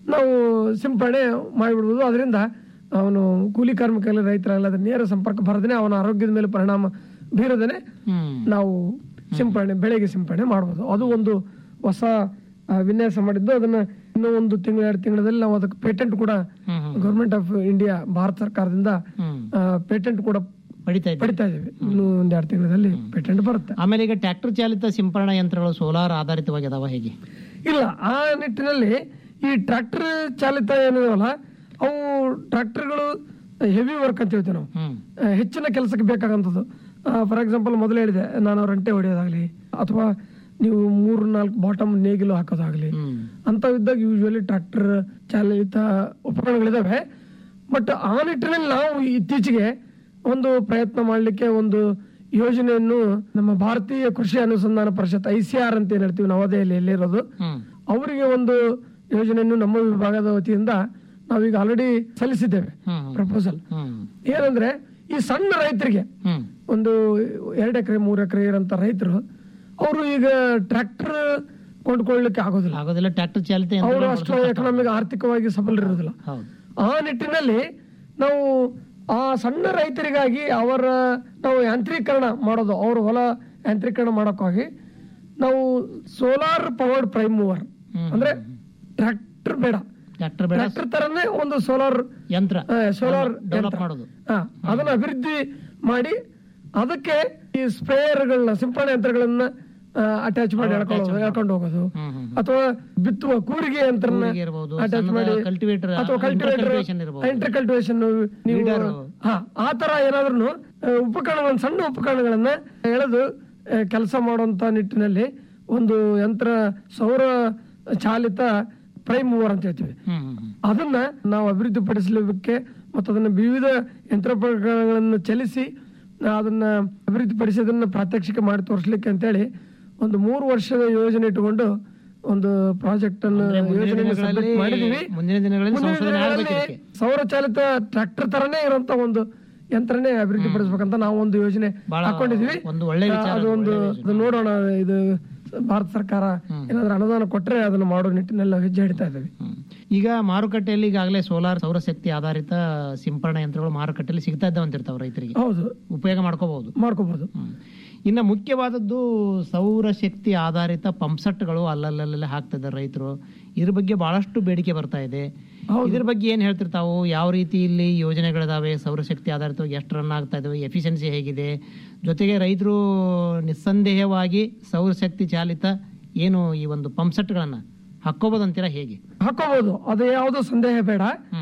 ನಾವು ಸಿಂಪಡಣೆ ಮಾಡಿಬಿಡ್ಬೋದು ಅದರಿಂದ ಅವನು ಕೂಲಿ ಕಾರ್ಮಿಕರಲ್ಲಿ ರೈತರಲ್ಲ ಅದ್ರ ನೇರ ಸಂಪರ್ಕ ಬರದೇನೆ ಅವನ ಆರೋಗ್ಯದ ಮೇಲೆ ಪರಿಣಾಮ ಬೀರದೇನೆ ನಾವು ಸಿಂಪಡಣೆ ಬೆಳೆಗೆ ಸಿಂಪಡಣೆ ಮಾಡ್ಬೋದು ಅದು ಒಂದು ಹೊಸ ಆ, ವಿನ್ಯಾಸ ಮಾಡಿದ್ದು ಅದನ್ನ ಇನ್ನೂ ಒಂದು ತಿಂಗಳು ಎರಡು ತಿಂಗಳಲ್ಲಿ ನಾವು ಅದಕ್ಕೆ ಪೇಟೆಂಟ್ ಕೂಡ ಗೌರ್ಮೆಂಟ್ ಆಫ್ ಇಂಡಿಯಾ ಭಾರತ ಸರ್ಕಾರದಿಂದ ಪೇಟೆಂಟ್ ಕೂಡ ಪಡಿತಾ ಪಡಿತಾ ಇದ್ದೀವಿ ಇನ್ನು ಒಂದ್ ಎರಡು ತಿಂಗಳಲ್ಲಿ ಪೇಟೆಂಟ್ ಬರುತ್ತೆ ಆಮೇಲೆ ಈಗ ಟ್ರ್ಯಾಕ್ಟರ್ ಚಾಲಿತ ಸಿಂಪರಣಾ ಯಂತ್ರಗಳು ಸೋಲಾರ್ ಆಧಾರಿತವಾಗಿ ಅದಾವ ಹೇಗೆ ಇಲ್ಲ ಆ ನಿಟ್ಟಿನಲ್ಲಿ ಈ ಟ್ರ್ಯಾಕ್ಟರ್ ಚಾಲಿತ ಏನಿದಾವಲ್ಲ ಅವು ಟ್ರ್ಯಾಕ್ಟರ್ಗಳು ಹೆವಿ ವರ್ಕ್ ಅಂತ ಹೇಳ್ತೀವಿ ನಾವು ಆ, ಹೆಚ್ಚಿನ ಕೆಲಸಕ್ಕೆ ಬೇಕಾಗಂಥದ್ದು ಫಾರ್ ಎಕ್ಸಾಂಪಲ್ ಮೊದಲು ಹೇಳಿದೆ ನಾನು ರಂಟೆ ಹೊಡೆಯೋದಾಗ್ಲಿ ಅಥವಾ ನೀವು ಮೂರು ನಾಲ್ಕು ಬಾಟಮ್ ನೇಗಿಲು ಹಾಕೋದಾಗ್ಲಿ ಅಂತವಿದ್ದಾಗ ಯೂಶುವಲಿ ಟ್ರ್ಯಾಕ್ಟರ್ ಚಾಲಿತ ಉಪಕರಣಗಳಿದಾವೆ ಬಟ್ ಆ ನಿಟ್ಟಿನಲ್ಲಿ ನಾವು ಇತ್ತೀಚೆಗೆ ಒಂದು ಪ್ರಯತ್ನ ಮಾಡಲಿಕ್ಕೆ ಒಂದು ಯೋಜನೆಯನ್ನು ನಮ್ಮ ಭಾರತೀಯ ಕೃಷಿ ಅನುಸಂಧಾನ ಪರಿಷತ್ ಐ ಸಿ ಆರ್ ಅಂತ ಏನ್ ಹೇಳ್ತೀವಿ ನವದೆಹಲಿಯಲ್ಲಿ ಎಲ್ಲಿರೋದು ಅವರಿಗೆ ಒಂದು ಯೋಜನೆಯನ್ನು ನಮ್ಮ ವಿಭಾಗದ ವತಿಯಿಂದ ನಾವೀಗ ಆಲ್ರೆಡಿ ಸಲ್ಲಿಸಿದ್ದೇವೆ ಪ್ರಪೋಸಲ್ ಏನಂದ್ರೆ ಈ ಸಣ್ಣ ರೈತರಿಗೆ ಒಂದು ಎರಡು ಎಕರೆ ಮೂರು ಎಕರೆ ಇರೋಂಥ ರೈತರು ಅವರು ಈಗ ಟ್ರ್ಯಾಕ್ಟರ್ ಕೊಂಡ್ಕೊಳ್ಳಿಕ್ಕೆ ಆಗೋದಿಲ್ಲ ಆಗೋದಿಲ್ಲ ಟ್ರ್ಯಾಕ್ಟರ್ ಚಾಲಿತ ಅವರು ಯಂತ್ರಗಳು ಅಷ್ಟು ಎಕನಾಮಿಕ್ ಆರ್ಥಿಕವಾಗಿ ಸಬಲರಿರೋದಿಲ್ಲ ಆ ನಿಟ್ಟಿನಲ್ಲಿ ನಾವು ಆ ಸಣ್ಣ ರೈತರಿಗಾಗಿ ಅವರ ನಾವು ಯಾಂತ್ರೀಕರಣ ಮಾಡೋದು ಅವ್ರ ಹೊಲ ಯಾಂತ್ರೀಕರಣ ಮಾಡೋಕ್ಕಾಗಿ ನಾವು ಸೋಲಾರ್ ಪವರ್ಡ್ ಪ್ರೈಮ್ ಮೂವರ್ ಅಂದ್ರೆ ಟ್ರ್ಯಾಕ್ಟರ್ ಬೇಡ ಟ್ರ್ಯಾಕ್ಟರ್ ಬೇಡ ಟ್ರ್ಯಾಕ್ಟರ್ ತರನೇ ಒಂದು ಸೋಲಾರ್ ಯಂತ್ರ ಸೋಲಾರ್ ಡೆವಲಪ್ ಮಾಡೋದು ಅದನ್ನ ಅಭಿವೃದ್ಧಿ ಮಾಡಿ ಅದಕ್ಕೆ ಈ ಸ್ಪ್ರೇಯರ್ಗಳನ್ನ ಸಿಂಪಡಣೆ ಯಂತ್ರಗಳನ್ನ ಅಟ್ಯಾಚ್ ಮಾಡಿ ಎಳ್ಕೊಂಡು ಎಳ್ಕೊಂಡು ಹೋಗೋದು ಅಥವಾ ಬಿತ್ತುವ ಕೂರಿಗೆ ಯಂತ್ರನ ಕೂರಿಗೆ ಇರ್ಬೋದು, ಅಟ್ಯಾಚ್ ಸಣ್ಣದ ಮಾಡಿ cultivator, ಅಥವಾ ಕಲ್ಟಿವೇಟರ್ intercultivation ಇರ್ಬೋದು. ಇಂಟರ್ ಕಲ್ಟಿವೇಶನ್ ನೀವು Weeder. ಹಾ ಆ ತರ ಏನಾದ್ರೂ ಉಪಕರಣಗಳನ್ನ ಸಣ್ಣ ಉಪಕರಣಗಳನ್ನ ಎಳೆದು ಕೆಲಸ ಮಾಡುವಂತ ನಿಟ್ಟಿನಲ್ಲಿ ಒಂದು ಯಂತ್ರ ಸೌರ ಚಾಲಿತ ಪ್ರೈಮ್ ಮೂವರ್ ಅಂತ ಹೇಳ್ತೀವಿ ಅದನ್ನ ನಾವು ಅಭಿವೃದ್ಧಿ ಪಡಿಸಲಿಕ್ಕೆ ಮತ್ತು ಅದನ್ನ ವಿವಿಧ ಯಂತ್ರೋಪಕರಣಗಳನ್ನು ಚಲಿಸಿ ಅದನ್ನ ಅಭಿವೃದ್ಧಿ ಪಡಿಸೋದನ್ನ ಪ್ರಾತ್ಯಕ್ಷಿಕೆ ಮಾಡಿ ತೋರಿಸ್ಲಿಕ್ಕೆ ಅಂತೇಳಿ ಒಂದು ಮೂರು ವರ್ಷದ ಯೋಜನೆ ಇಟ್ಟುಕೊಂಡು ಒಂದು ಪ್ರಾಜೆಕ್ಟ್ ಅನ್ನು ಮುಂದಿನ ಯೋಜನೆಯನ್ನು ದಿನಗಳಲ್ಲಿ- submit ಮಾಡಿದೀವಿ ಮುಂದಿನ ದಿನಗಳಲ್ಲಿ ಮುಂದಿನ ಸಂಶೋಧನೆ ದಿನಗಳಲ್ಲಿ ಆಗ್ಬೇಕು ಇದಕ್ಕೆ. ಸೌರ ಚಾಲಿತ ಟ್ರಾಕ್ಟರ್ ತರನೇ ಇರುವಂತ ಒಂದು ಯಂತ್ರನೇ ಅಭಿವೃದ್ಧಿ ಪಡಿಸ್ಬೇಕಂತ ನಾವು ಒಂದು ಯೋಜನೆ ಬಹಳ ಹಾಕೊಂಡಿದೀವಿ ಒಂದು ಒಳ್ಳೆ ವಿಚಾರ, ಅದು ಒಂದು ಅದು ನೋಡೋಣ ಇದು ಭಾರತ ಸರ್ಕಾರ ಏನಾದ್ರೂ ಅನುದಾನ ಕೊಟ್ರೆ ಅದನ್ನ ಮಾಡೋ ನಿಟ್ಟಿನಲ್ಲಿ ನಾವು ಹೆಜ್ಜೆ ಇಡ್ತಾ ಇದ್ದೀವಿ ಈಗ ಮಾರುಕಟ್ಟೆಯಲ್ಲಿ ಈಗಾಗಲೇ ಸೋಲಾರ್ ಸೌರಶಕ್ತಿ ಆಧಾರಿತ ಸಿಂಪರಣಾ ಯಂತ್ರಗಳು ಮಾರುಕಟ್ಟೆಯಲ್ಲಿ ಸಿಗ್ತಾ ಇದ್ದಾವಂತಿರ್ತಾವ ರೈತರಿಗೆ ಹೌದು ಉಪಯೋಗ ಮಾಡ್ಕೋಬಹುದು ಮಾಡ್ಕೋಬಹುದು ಇನ್ನು ಮುಖ್ಯವಾದದ್ದು ಸೌರಶಕ್ತಿ ಆಧಾರಿತ ಪಂಪ್ಸೆಟ್ಗಳು ಅಲ್ಲಲ್ಲಲ್ಲೇ ಹಾಕ್ತಾ ಇದ್ದಾರೆ ರೈತರು ಇದ್ರ ಬಗ್ಗೆ ಬಹಳಷ್ಟು ಬೇಡಿಕೆ ಬರ್ತಾ ಇದೆ ಇದ್ರ ಬಗ್ಗೆ ಏನ್ ಹೇಳ್ತಿರ್ತಾವು ಯಾವ ರೀತಿ ಇಲ್ಲಿ ಯೋಜನೆಗಳಿದಾವೆ ಸೌರಶಕ್ತಿ ಆಧಾರಿತವಾಗಿ ಎಷ್ಟು ರನ್ ಆಗ್ತಾ ಇದಾವೆ ಎಫಿಷಿಯನ್ಸಿ ಹೇಗಿದೆ ಜೊತೆಗೆ ರೈತರು ನಿಸ್ಸಂದೇಹವಾಗಿ ಸೌರಶಕ್ತಿ ಚಾಲಿತ ಏನು ಈ ಒಂದು ಪಂಪ್ಸೆಟ್ಗಳನ್ನ ಹಾಕೋಬೋದಂತೀರಾ ಹೇಗೆ ಹಾಕೋಬಹುದು ಅದು ಯಾವುದೋ ಸಂದೇಹ ಬೇಡ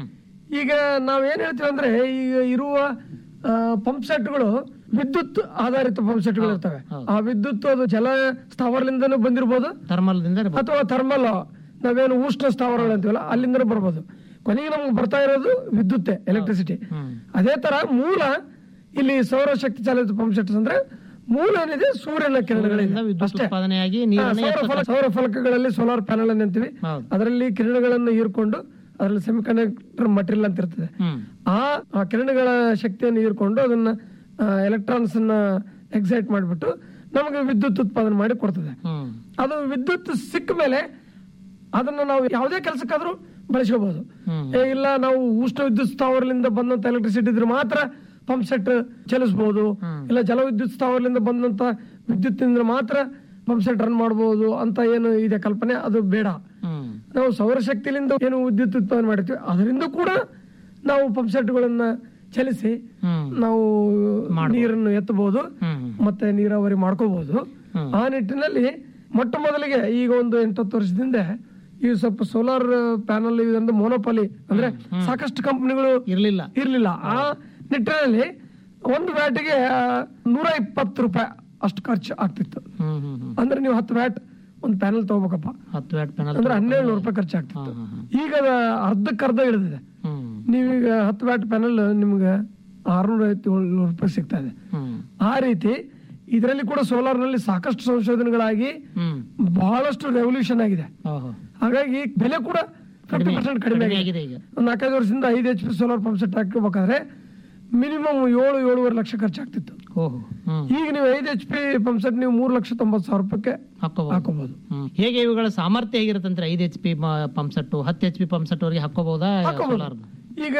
ಈಗ ನಾವೇನ್ ಹೇಳ್ತೀವಿ ಅಂದ್ರೆ ಈಗ ಇರುವ ಪಂಪ್ ಸೆಟ್ಗಳು ವಿದ್ಯುತ್ ಆಧಾರಿತ ಪಂಪ್ ಸೆಟ್ಗಳು ಇರ್ತವೆ ಆ ವಿದ್ಯುತ್ ಅದು ಜಲ ಸ್ಥಾವರದಿಂದನೂ ಬಂದಿರ್ಬೋದು ಥರ್ಮಲ್ದಿಂದ ಅಥವಾ ಥರ್ಮಲ್ ನಾವೇನು ಉಷ್ಣ ಸ್ಥಾವರಗಳು ಅಂತೀವಲ್ಲ ಅಲ್ಲಿಂದ ಬರ್ಬೋದು ಕೊನೆಗೆ ನಮ್ಗೆ ಬರ್ತಾ ಇರೋದು ವಿದ್ಯುತ್ತೆ ಎಲೆಕ್ಟ್ರಿಸಿಟಿ ಅದೇ ತರ ಮೂಲ ಇಲ್ಲಿ ಸೌರಶಕ್ತಿ ಚಾಲಿತ ಪಂಪ್ ಸೆಟ್ಸ್ ಅಂದ್ರೆ ಮೂಲ ಏನಿದೆ ಸೂರ್ಯನ ಕಿರಣಗಳಿಂದ ವಿದ್ಯುತ್ ಅಷ್ಟೇ ಉತ್ಪಾದನೆಯಾಗಿ ಹಾ, ನೀರನ್ನ ಸೌರ ಎತ್ತ- ಫಲ- ಸೌರ ಫಲಕಗಳಲ್ಲಿ ಸೋಲಾರ್ ಪ್ಯಾನಲ್ ಅನ್ನು ಅಂತೀವಿ ಅದರಲ್ಲಿ ಕಿರಣಗಳನ್ನು ಹೀರ್ಕೊಂಡು ಅದರಲ್ಲಿ ಸೆಮಿ ಕಂಡಕ್ಟರ್ ಮಟೀರಿಯಲ್ ಅಂತ ಇರ್ತದೆ ಆ ಆ ಕಿರಣಗಳ ಶಕ್ತಿಯನ್ನು ಹೀರ್ಕೊಂಡು ಅದನ್ನ ಎಲೆಕ್ಟ್ರಾನ್ಸ್ ಅನ್ನ ಎಕ್ಸೈಟ್ ಮಾಡಿಬಿಟ್ಟು ನಮಗೆ ವಿದ್ಯುತ್ ಉತ್ಪಾದನೆ ಮಾಡಿ ಕೊಡ್ತದೆ ಅದು ವಿದ್ಯುತ್ ಸಿಕ್ಕ ಮೇಲೆ ಅದನ್ನ ನಾವು ಯಾವುದೇ ಕೆಲಸಕ್ಕಾದ್ರೂ ಬಳಸ್ಕೋಬಹುದು ಏ ಇಲ್ಲ ನಾವು ಉಷ್ಣ ವಿದ್ಯುತ್ ಸ್ಥಾವರದಿಂದ ಬಂದಂತ ಎಲೆಕ್ಟ್ರಿಸಿಟಿ ಇದ್ರೆ ಮಾತ್ರ ಪಂಪ್ ಸೆಟ್ ಚಲಿಸಬಹುದು ಇಲ್ಲ ಜಲವಿದ್ಯುತ್ ಸ್ಥಾವರದಿಂದ ಬಂದಂತ ವಿದ್ಯುತ್ತಿಂದ ಮಾತ್ರ ಪಂಪ್ ಸೆಟ್ ರನ್ ಮಾಡಬಹುದು ಅಂತ ಏನು ಇದೆ ಕಲ್ಪನೆ ಅದು ಬೇಡ ನಾವು ಸೌರಶಕ್ತಿಯಿಂದ ಏನು ವಿದ್ಯುತ್ ಉತ್ಪಾದನೆ ಮಾಡಿರ್ತೀವಿ ಅದರಿಂದ ಕೂಡ ನಾವು ಪಂಪ್ ಸೆಟ್ಗಳನ್ನ ಚಲಿಸಿ ನಾವು ನೀರನ್ನು ಎತ್ತಬಹುದು ಮತ್ತೆ ನೀರಾವರಿ ಮಾಡ್ಕೋಬಹುದು ಆ ನಿಟ್ಟಿನಲ್ಲಿ ಮೊಟ್ಟ ಮೊದಲಿಗೆ ಈಗ ಒಂದು ಎಂಟತ್ತು ವರ್ಷದಿಂದ ಈ ಸ್ವಲ್ಪ ಸೋಲಾರ್ ಪ್ಯಾನಲ್ ಇದೊಂದು ಮೋನೋಪಾಲಿ ಅಂದ್ರೆ ಸಾಕಷ್ಟು ಕಂಪನಿಗಳು ಇರ್ಲಿಲ್ಲ ಇರ್ಲಿಲ್ಲ ಆ ನಿಟ್ಟಿನಲ್ಲಿ ಒಂದು ಬ್ಯಾಟಿಗೆ ನೂರ ಇಪ್ಪತ್ತು ರೂಪಾಯಿ ಅಷ್ಟು ಖರ್ಚು ಆಗ್ತಿತ್ತು ಅಂದ್ರೆ ನೀವು ಹತ್ತು ಬ್ಯಾಟ್ ಒಂದು ಪ್ಯಾನಲ್ ತಗೋಬೇಕಪ್ಪ ಹತ್ತು ವ್ಯಾಟ್ ಪ್ಯಾನಲ್ ಅಂದ್ರೆ ಹನ್ನೆರಡು ನೂರು ರೂಪಾಯಿ ಖರ್ಚು ಆಗ್ತಿತ್ತು ಈಗ ಅದ ಅರ್ಧಕ್ಕರ್ಧ ಇಳಿದಿದೆ ನೀವೀಗ ಹತ್ತು ಬ್ಯಾಟ್ ಪ್ಯಾನಲ್ ನಿಮ್ಗೆ ಆರ್ನೂರ ಐವತ್ತು ಏಳ್ನೂರು ರೂಪಾಯಿ ಸಿಗ್ತಾ ಇದೆ ಆ ರೀತಿ ಇದರಲ್ಲಿ ಕೂಡ ಸೋಲಾರ್ ನಲ್ಲಿ ಸಾಕಷ್ಟು ಸಂಶೋಧನೆಗಳಾಗಿ ಬಹಳಷ್ಟು ರೆವಲ್ಯೂಷನ್ ಆಗಿದೆ ಹಾಗಾಗಿ ಬೆಲೆ ಕೂಡ ಫಿಫ್ಟಿ ಪರ್ಸೆಂಟ್ ಕಡಿಮೆ ಕಡಿಮೆ ಆಗಿದೆ ಆಗಿದೆ ಈಗ ಒಂದು ನಾಲ್ಕೈದು ವರ್ಷದಿಂದ ಐದು H P solar pump set ಹಾಕಬೇಕಾದ್ರೆ ಮಿನಿಮಮ್ ಏಳು ಏಳುವರೆ ಲಕ್ಷ ಖರ್ಚಾಗ್ತಿತ್ತು ಓಹೋ ಹ್ಮ್ ಈಗ ನೀವು ಐದು ಎಚ್ ಪಿ ಪಂಪ್ ಸೆಟ್ ನೀವು ಮೂರು ಲಕ್ಷ ತೊಂಬತ್ತು ಸಾವಿರ ರೂಪಾಯಿಗೆ ಹಾಕೋಬಹುದು ಹಾಕೋಬಹುದು ಹ್ಮ್. ಹೇಗೆ ಇವುಗಳ ಸಾಮರ್ಥ್ಯ ಹೇಗಿರುತ್ತಂದ್ರೆ ಐದು ಎಚ್ ಪಿ ಪಂಪ್ ಸೆಟ್ ಹತ್ತು ಎಚ್ ಪಿ ಪಂಪ್ ಸೆಟ್ ಅವರಿಗೆ ಹಾಕೋಬಹುದಾ ಹಾಕೋಬಹುದು ಸೋಲಾರ್ ಈಗ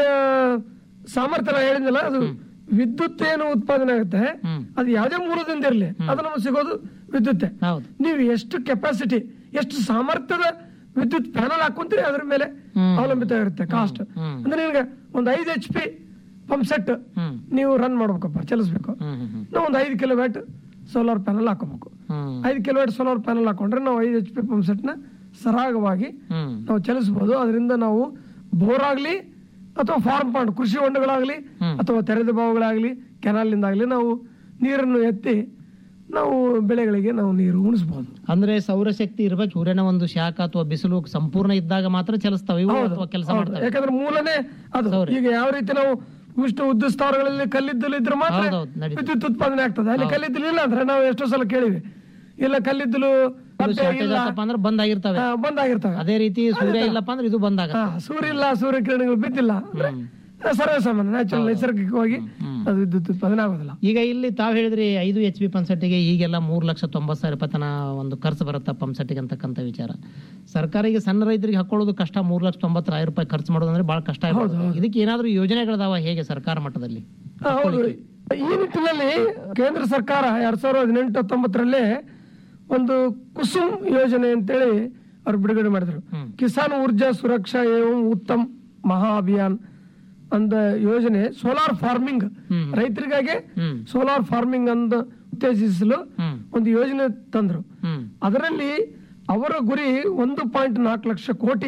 ಸಾಮರ್ಥ್ಯ ನಾ ಹೇಳಿದ್ನಲ್ಲ ಅದು ವಿದ್ಯುತ್ ಏನು ಉತ್ಪಾದನೆ ಆಗುತ್ತೆ ಅದು ಯಾವುದೇ ಮೂಲದಿಂದ ಇರಲಿ ಅದು ನಮಗೆ ಸಿಗೋದು ವಿದ್ಯುತ್ತೆ ಹೌದು ನೀವು ಎಷ್ಟು ಕೆಪಾಸಿಟಿ ಎಷ್ಟು ಸಾಮರ್ಥ್ಯದ ವಿದ್ಯುತ್ ಪ್ಯಾನಲ್ ಹಾಕೊಂತೀರಿ ಅದ್ರ ಮೇಲೆ ಅವಲಂಬಿತ ಇರುತ್ತೆ ಕಾಸ್ಟ್ ಅಂದ್ರೆ ನಿಮ್ಗೆ ಒಂದು ಐದು ಎಚ್ ಪಿ ಪಂಪ್ ಸೆಟ್ ನೀವು ರನ್ ಮಾಡ್ಬೇಕಪ್ಪ ಚಲಿಸ್ಬೇಕು ನಾವು ಒಂದು ಐದು ಕಿಲೋ ವ್ಯಾಟ್ ಸೋಲಾರ್ ಪ್ಯಾನಲ್ ಹಾಕೋಬೇಕು ಐದು ಕಿಲೋ ವ್ಯಾಟ್ ಸೋಲಾರ್ ಪ್ಯಾನಲ್ ಹಾಕೊಂಡ್ರೆ ನಾವು ಐದು ಎಚ್ ಪಿ ಪಂಪ್ ಸೆಟ್ ನ ಸರಾಗವಾಗಿ ನಾವು ಚಲಿಸಬಹುದು ಅದರಿಂದ ನಾವು ಬೋರ್ ಆಗ್ಲಿ ಅಥವಾ ಫಾರ್ಮ್ ಪಾಂಡ್ ಕೃಷಿ ಹೊಂಡಗಳಾಗ್ಲಿ ಅಥವಾ ತೆರೆದ ಬಾವುಗಳಾಗ್ಲಿ ಕೆನಾಲ್ನಿಂದಾಗ್ಲಿ ನಾವು ನೀರನ್ನು ಎತ್ತಿ ನಾವು ಬೆಳೆಗಳಿಗೆ ನಾವು ನೀರು ಉಣಿಸಬಹುದು ಅಂದ್ರೆ ಸೌರಶಕ್ತಿ ಇರ್ಬೇಕು ಸೂರ್ಯನ ಒಂದು ಶಾಖ ಅಥವಾ ಬಿಸಿಲು ಸಂಪೂರ್ಣ ಇದ್ದಾಗ ಮಾತ್ರ ಚಲಿಸ್ತಾವೆ ಇವು ಅಥವಾ ಕೆಲಸ ಮಾಡ್ತವೆ ಯಾಕಂದ್ರೆ ಮೂಲನೇ ಅದು ಈಗ ಯಾವ ರೀತಿ ನಾವು ವಿಷ್ಣು ಉದ್ದ ಸ್ಥಾವರಗಳಲ್ಲಿ ಕಲ್ಲಿದ್ದಲು ಇದ್ರೆ ಮಾತ್ರ ಹೌದೌದು, ನಡೀತದೆ. ವಿದ್ಯುತ್ ಉತ್ಪಾದನೆ ಆಗ್ತದೆ ಅಲ್ಲಿ ಕಲ್ಲಿದ್ದಲು ಇಲ್ಲ ಅಂದ್ರೆ ನಾವು ಎಷ್ಟೋ ಸಲ ಕೇಳಿವಿ ಇಲ್ಲ ಕಲ್ಲಿದ್ದಲು ಲಭ್ಯ ಶಾರ್ಟೇಜ್ ಇಲ್ಲ ಆತಪ್ಪ ಅಂದ್ರೆ ಬಂದ್ ಆಗಿರ್ತವೆ ಆ, ಬಂದಾಗಿರ್ತವೆ ಅದೇ ರೀತಿ ಸೂರ್ಯ ಇಲ್ಲಪ್ಪ ಅಂದ್ರೆ ಇದು ಬಂದಾಗ ಹಾ, ಸೂರ್ಯ ಇಲ್ಲ ಸೂರ್ಯ ಕಿರಣಗಳು ಬಿದ್ದಿಲ್ಲ ಅಂದ್ರೆ ಸರ್ವೇ ಸಾಮಾನ್ಯ ನ್ಯಾಚುರಲ್ ನೈಸರ್ಗಿಕವಾಗಿ ಅದು ವಿದ್ಯುತ್ ಉತ್ಪಾದನೆ ಆಗೋದಿಲ್ಲ ಈಗ ಇಲ್ಲಿ ತಾವ್ ಹೇಳಿದ್ರಿ ಐದು ಎಚ್ ಪಿ ಪಂಪ್ಸೆಟ್ಗೆ ಈಗೆಲ್ಲ ಮೂರ್ ಲಕ್ಷ ತೊಂಬತ್ತು ಸಾವಿರ ರೂಪಾಯಿ ತನ ಒಂದು ಖರ್ಚು ಬರುತ್ತೆ ಪಂಪ್ಸೆಟ್ಗೆ ಅಂತಕ್ಕಂಥ ವಿಚಾರ ಸರ್ಕಾರ ಈಗ ಸಣ್ಣ ರೈತರಿಗೆ ಹಾಕೊಳ್ಳೋದು ಕಷ್ಟ ಮೂರ್ ಲಕ್ಷ ತೊಂಬತ್ತು ಸಾವಿರ ರೂಪಾಯಿ ಖರ್ಚು ಮಾಡೋದು ಅಂದ್ರೆ ಬಹಳ ಕಷ್ಟ ಆಗ್ಬಿಡುತ್ತೆ. ಇದಕ್ಕೆ ಏನಾದ್ರೂ ಯೋಜನೆಗಳದಾವ ಹೇಗೆ ಸರ್ಕಾರ ಮಟ್ಟದಲ್ಲಿ ಹಾ, ಹೌದು ಈ ನಿಟ್ಟಿನಲ್ಲಿ ಕೇಂದ್ರ ಸರ್ಕಾರ ಎರಡ್ ಸಾವಿರದ ಹದಿನೆಂಟು ಹತ್ತೊಂಬತ್ತರಲ್ಲಿ ಒಂದು ಕುಸುಮ್ ಯೋಜನೆ ಅಂತೇಳಿ ಅವ್ರು ಬಿಡುಗಡೆ ಮಾಡಿದ್ರು ಕಿಸಾನ್ ಊರ್ಜಾ ಸುರಕ್ಷಾ ಏವಂ ಉತ್ತಮ್ ಮಹಾ ಅಭಿಯಾನ್ ಅಂದ ಯೋಜನೆ ಸೋಲಾರ್ ಫಾರ್ಮಿಂಗ್ ರೈತರಿಗಾಗಿ ಸೋಲಾರ್ ಫಾರ್ಮಿಂಗ್ ಅಂತ ಉತ್ತೇಜಿಸಲು ಒಂದು ಯೋಜನೆ ತಂದ್ರು ಅದರಲ್ಲಿ ಅವರ ಗುರಿ ಒಂದು ಪಾಯಿಂಟ್ ನಾಲ್ಕು ಲಕ್ಷ ಕೋಟಿ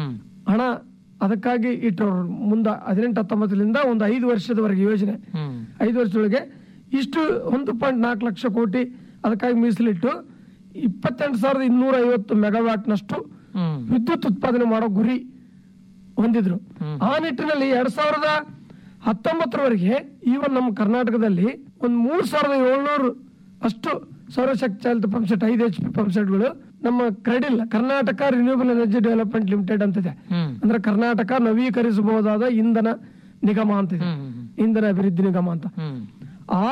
ಹಣ ಅದಕ್ಕಾಗಿ ಇಟ್ಟರು ಮುಂದ ಹದಿನೆಂಟು ಹತ್ತೊಂಬತ್ತರಿಂದ ಒಂದು ಐದು ವರ್ಷದವರೆಗೆ ಯೋಜನೆ ಐದು ವರ್ಷದೊಳಗೆ ಇಷ್ಟು ಒಂದು ಪಾಯಿಂಟ್ ನಾಲ್ಕು ಲಕ್ಷ ಕೋಟಿ ಅದಕ್ಕಾಗಿ ಮೀಸಲಿಟ್ಟು ಇಪ್ಪತ್ತೆಂಟು ಸಾವಿರದ ಇನ್ನೂರ ಐವತ್ತು ಮೆಗಾವ್ಯಾಟ್ನಷ್ಟು ವಿದ್ಯುತ್ ಉತ್ಪಾದನೆ ಮಾಡೋ ಗುರಿ ಹೊಂದಿದ್ರು ಆ ನಿಟ್ಟಿನಲ್ಲಿ ಎರಡ್ ಸಾವಿರದ ಹತ್ತೊಂಬತ್ತರವರೆಗೆ ಈವನ್ ನಮ್ಮ ಕರ್ನಾಟಕದಲ್ಲಿ ಒಂದ್ ಮೂರ್ ಸಾವಿರದ ಏಳ್ನೂರು ಅಷ್ಟು ಸೌರಶಕ್ತಿ ಚಾಲಿತ ಪಂಪ್ಸೆಟ್ ಐದು ಎಚ್ ಪಿ ಪಂಪ್ಸೆಟ್ಗಳು ನಮ್ಮ ಕ್ರೆಡಿಲ್ Karnataka renewable energy development limited ಅಂತಿದೆ ಅಂದ್ರೆ ಕರ್ನಾಟಕ ನವೀಕರಿಸಬಹುದಾದ ಇಂಧನ ನಿಗಮ ಅಂತಿದೆ ಇಂಧನ ಅಭಿವೃದ್ಧಿ ನಿಗಮ ಅಂತ ಆ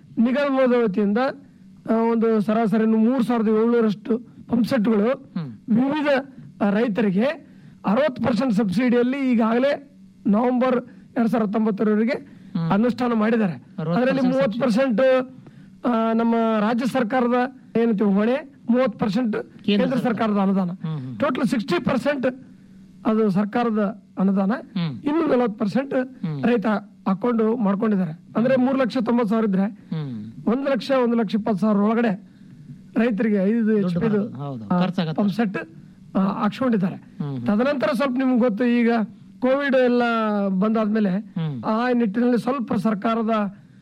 ನಿಗಮದ ವತಿಯಿಂದ ಆ, ಒಂದು ಸರಾಸರಿ ಮೂರ್ ಸಾವಿರದ ಏಳ್ನೂರಷ್ಟು ಪಂಪ್ಸೆಟ್ಗಳು ವಿವಿಧ ಆ, ರೈತರಿಗೆ ಅರವತ್ತು ಪರ್ಸೆಂಟ್ ಸಬ್ಸಿಡಿಯಲ್ಲಿ ಈಗಾಗಲೇ ನವೆಂಬರ್ ಎರಡ್ ಸಾವಿರದ ಹತ್ತೊಂಬತ್ತರವರೆಗೆ ಅನುಷ್ಠಾನ ಮಾಡಿದ್ದಾರೆ ಅದರಲ್ಲಿ ಮೂವತ್ತು ಪರ್ಸೆಂಟ್ ನಮ್ಮ ರಾಜ್ಯ ಸರ್ಕಾರದ ಏನಂತೀವಿ ಹೊಣೆ ಮೂವತ್ತು ಪರ್ಸೆಂಟ್ ಕೇಂದ್ರ ಸರ್ಕಾರದ ಅನುದಾನ ಟೋಟಲ್ ಸಿಕ್ಸ್ಟಿ ಪರ್ಸೆಂಟ್ ಅದು ಸರ್ಕಾರದ ಅನುದಾನ ಇನ್ನು ನಲವತ್ತು ಪರ್ಸೆಂಟ್ ರೈತ ಹಾಕೊಂಡು ಮಾಡ್ಕೊಂಡಿದ್ದಾರೆ ಅಂದ್ರೆ ಮೂರ್ ಲಕ್ಷ ತೊಂಬತ್ ಸಾವಿರ ಇದ್ರೆ ಒಂದ್ ಲಕ್ಷ ಒಂದ್ ಲಕ್ಷ ಇಪ್ಪತ್ತು ಸಾವಿರ ಒಳಗಡೆ ರೈತರಿಗೆ ಐದು ಎಚ್ ಪಿ ಹೌದು ಖರ್ಚಾಗತ್ತೆ ಪಂಪ್ ಸೆಟ್ ಹಾಕ್ಸ್ಕೊಂಡಿದ್ದಾರೆ ತದನಂತರ ಸ್ವಲ್ಪ ನಿಮ್ಗೆ ಗೊತ್ತು ಈಗ ಕೋವಿಡ್ ಎಲ್ಲ ಬಂದಾದ್ಮೇಲೆ ಆ ನಿಟ್ಟಿನಲ್ಲಿ ಸ್ವಲ್ಪ ಸರ್ಕಾರದ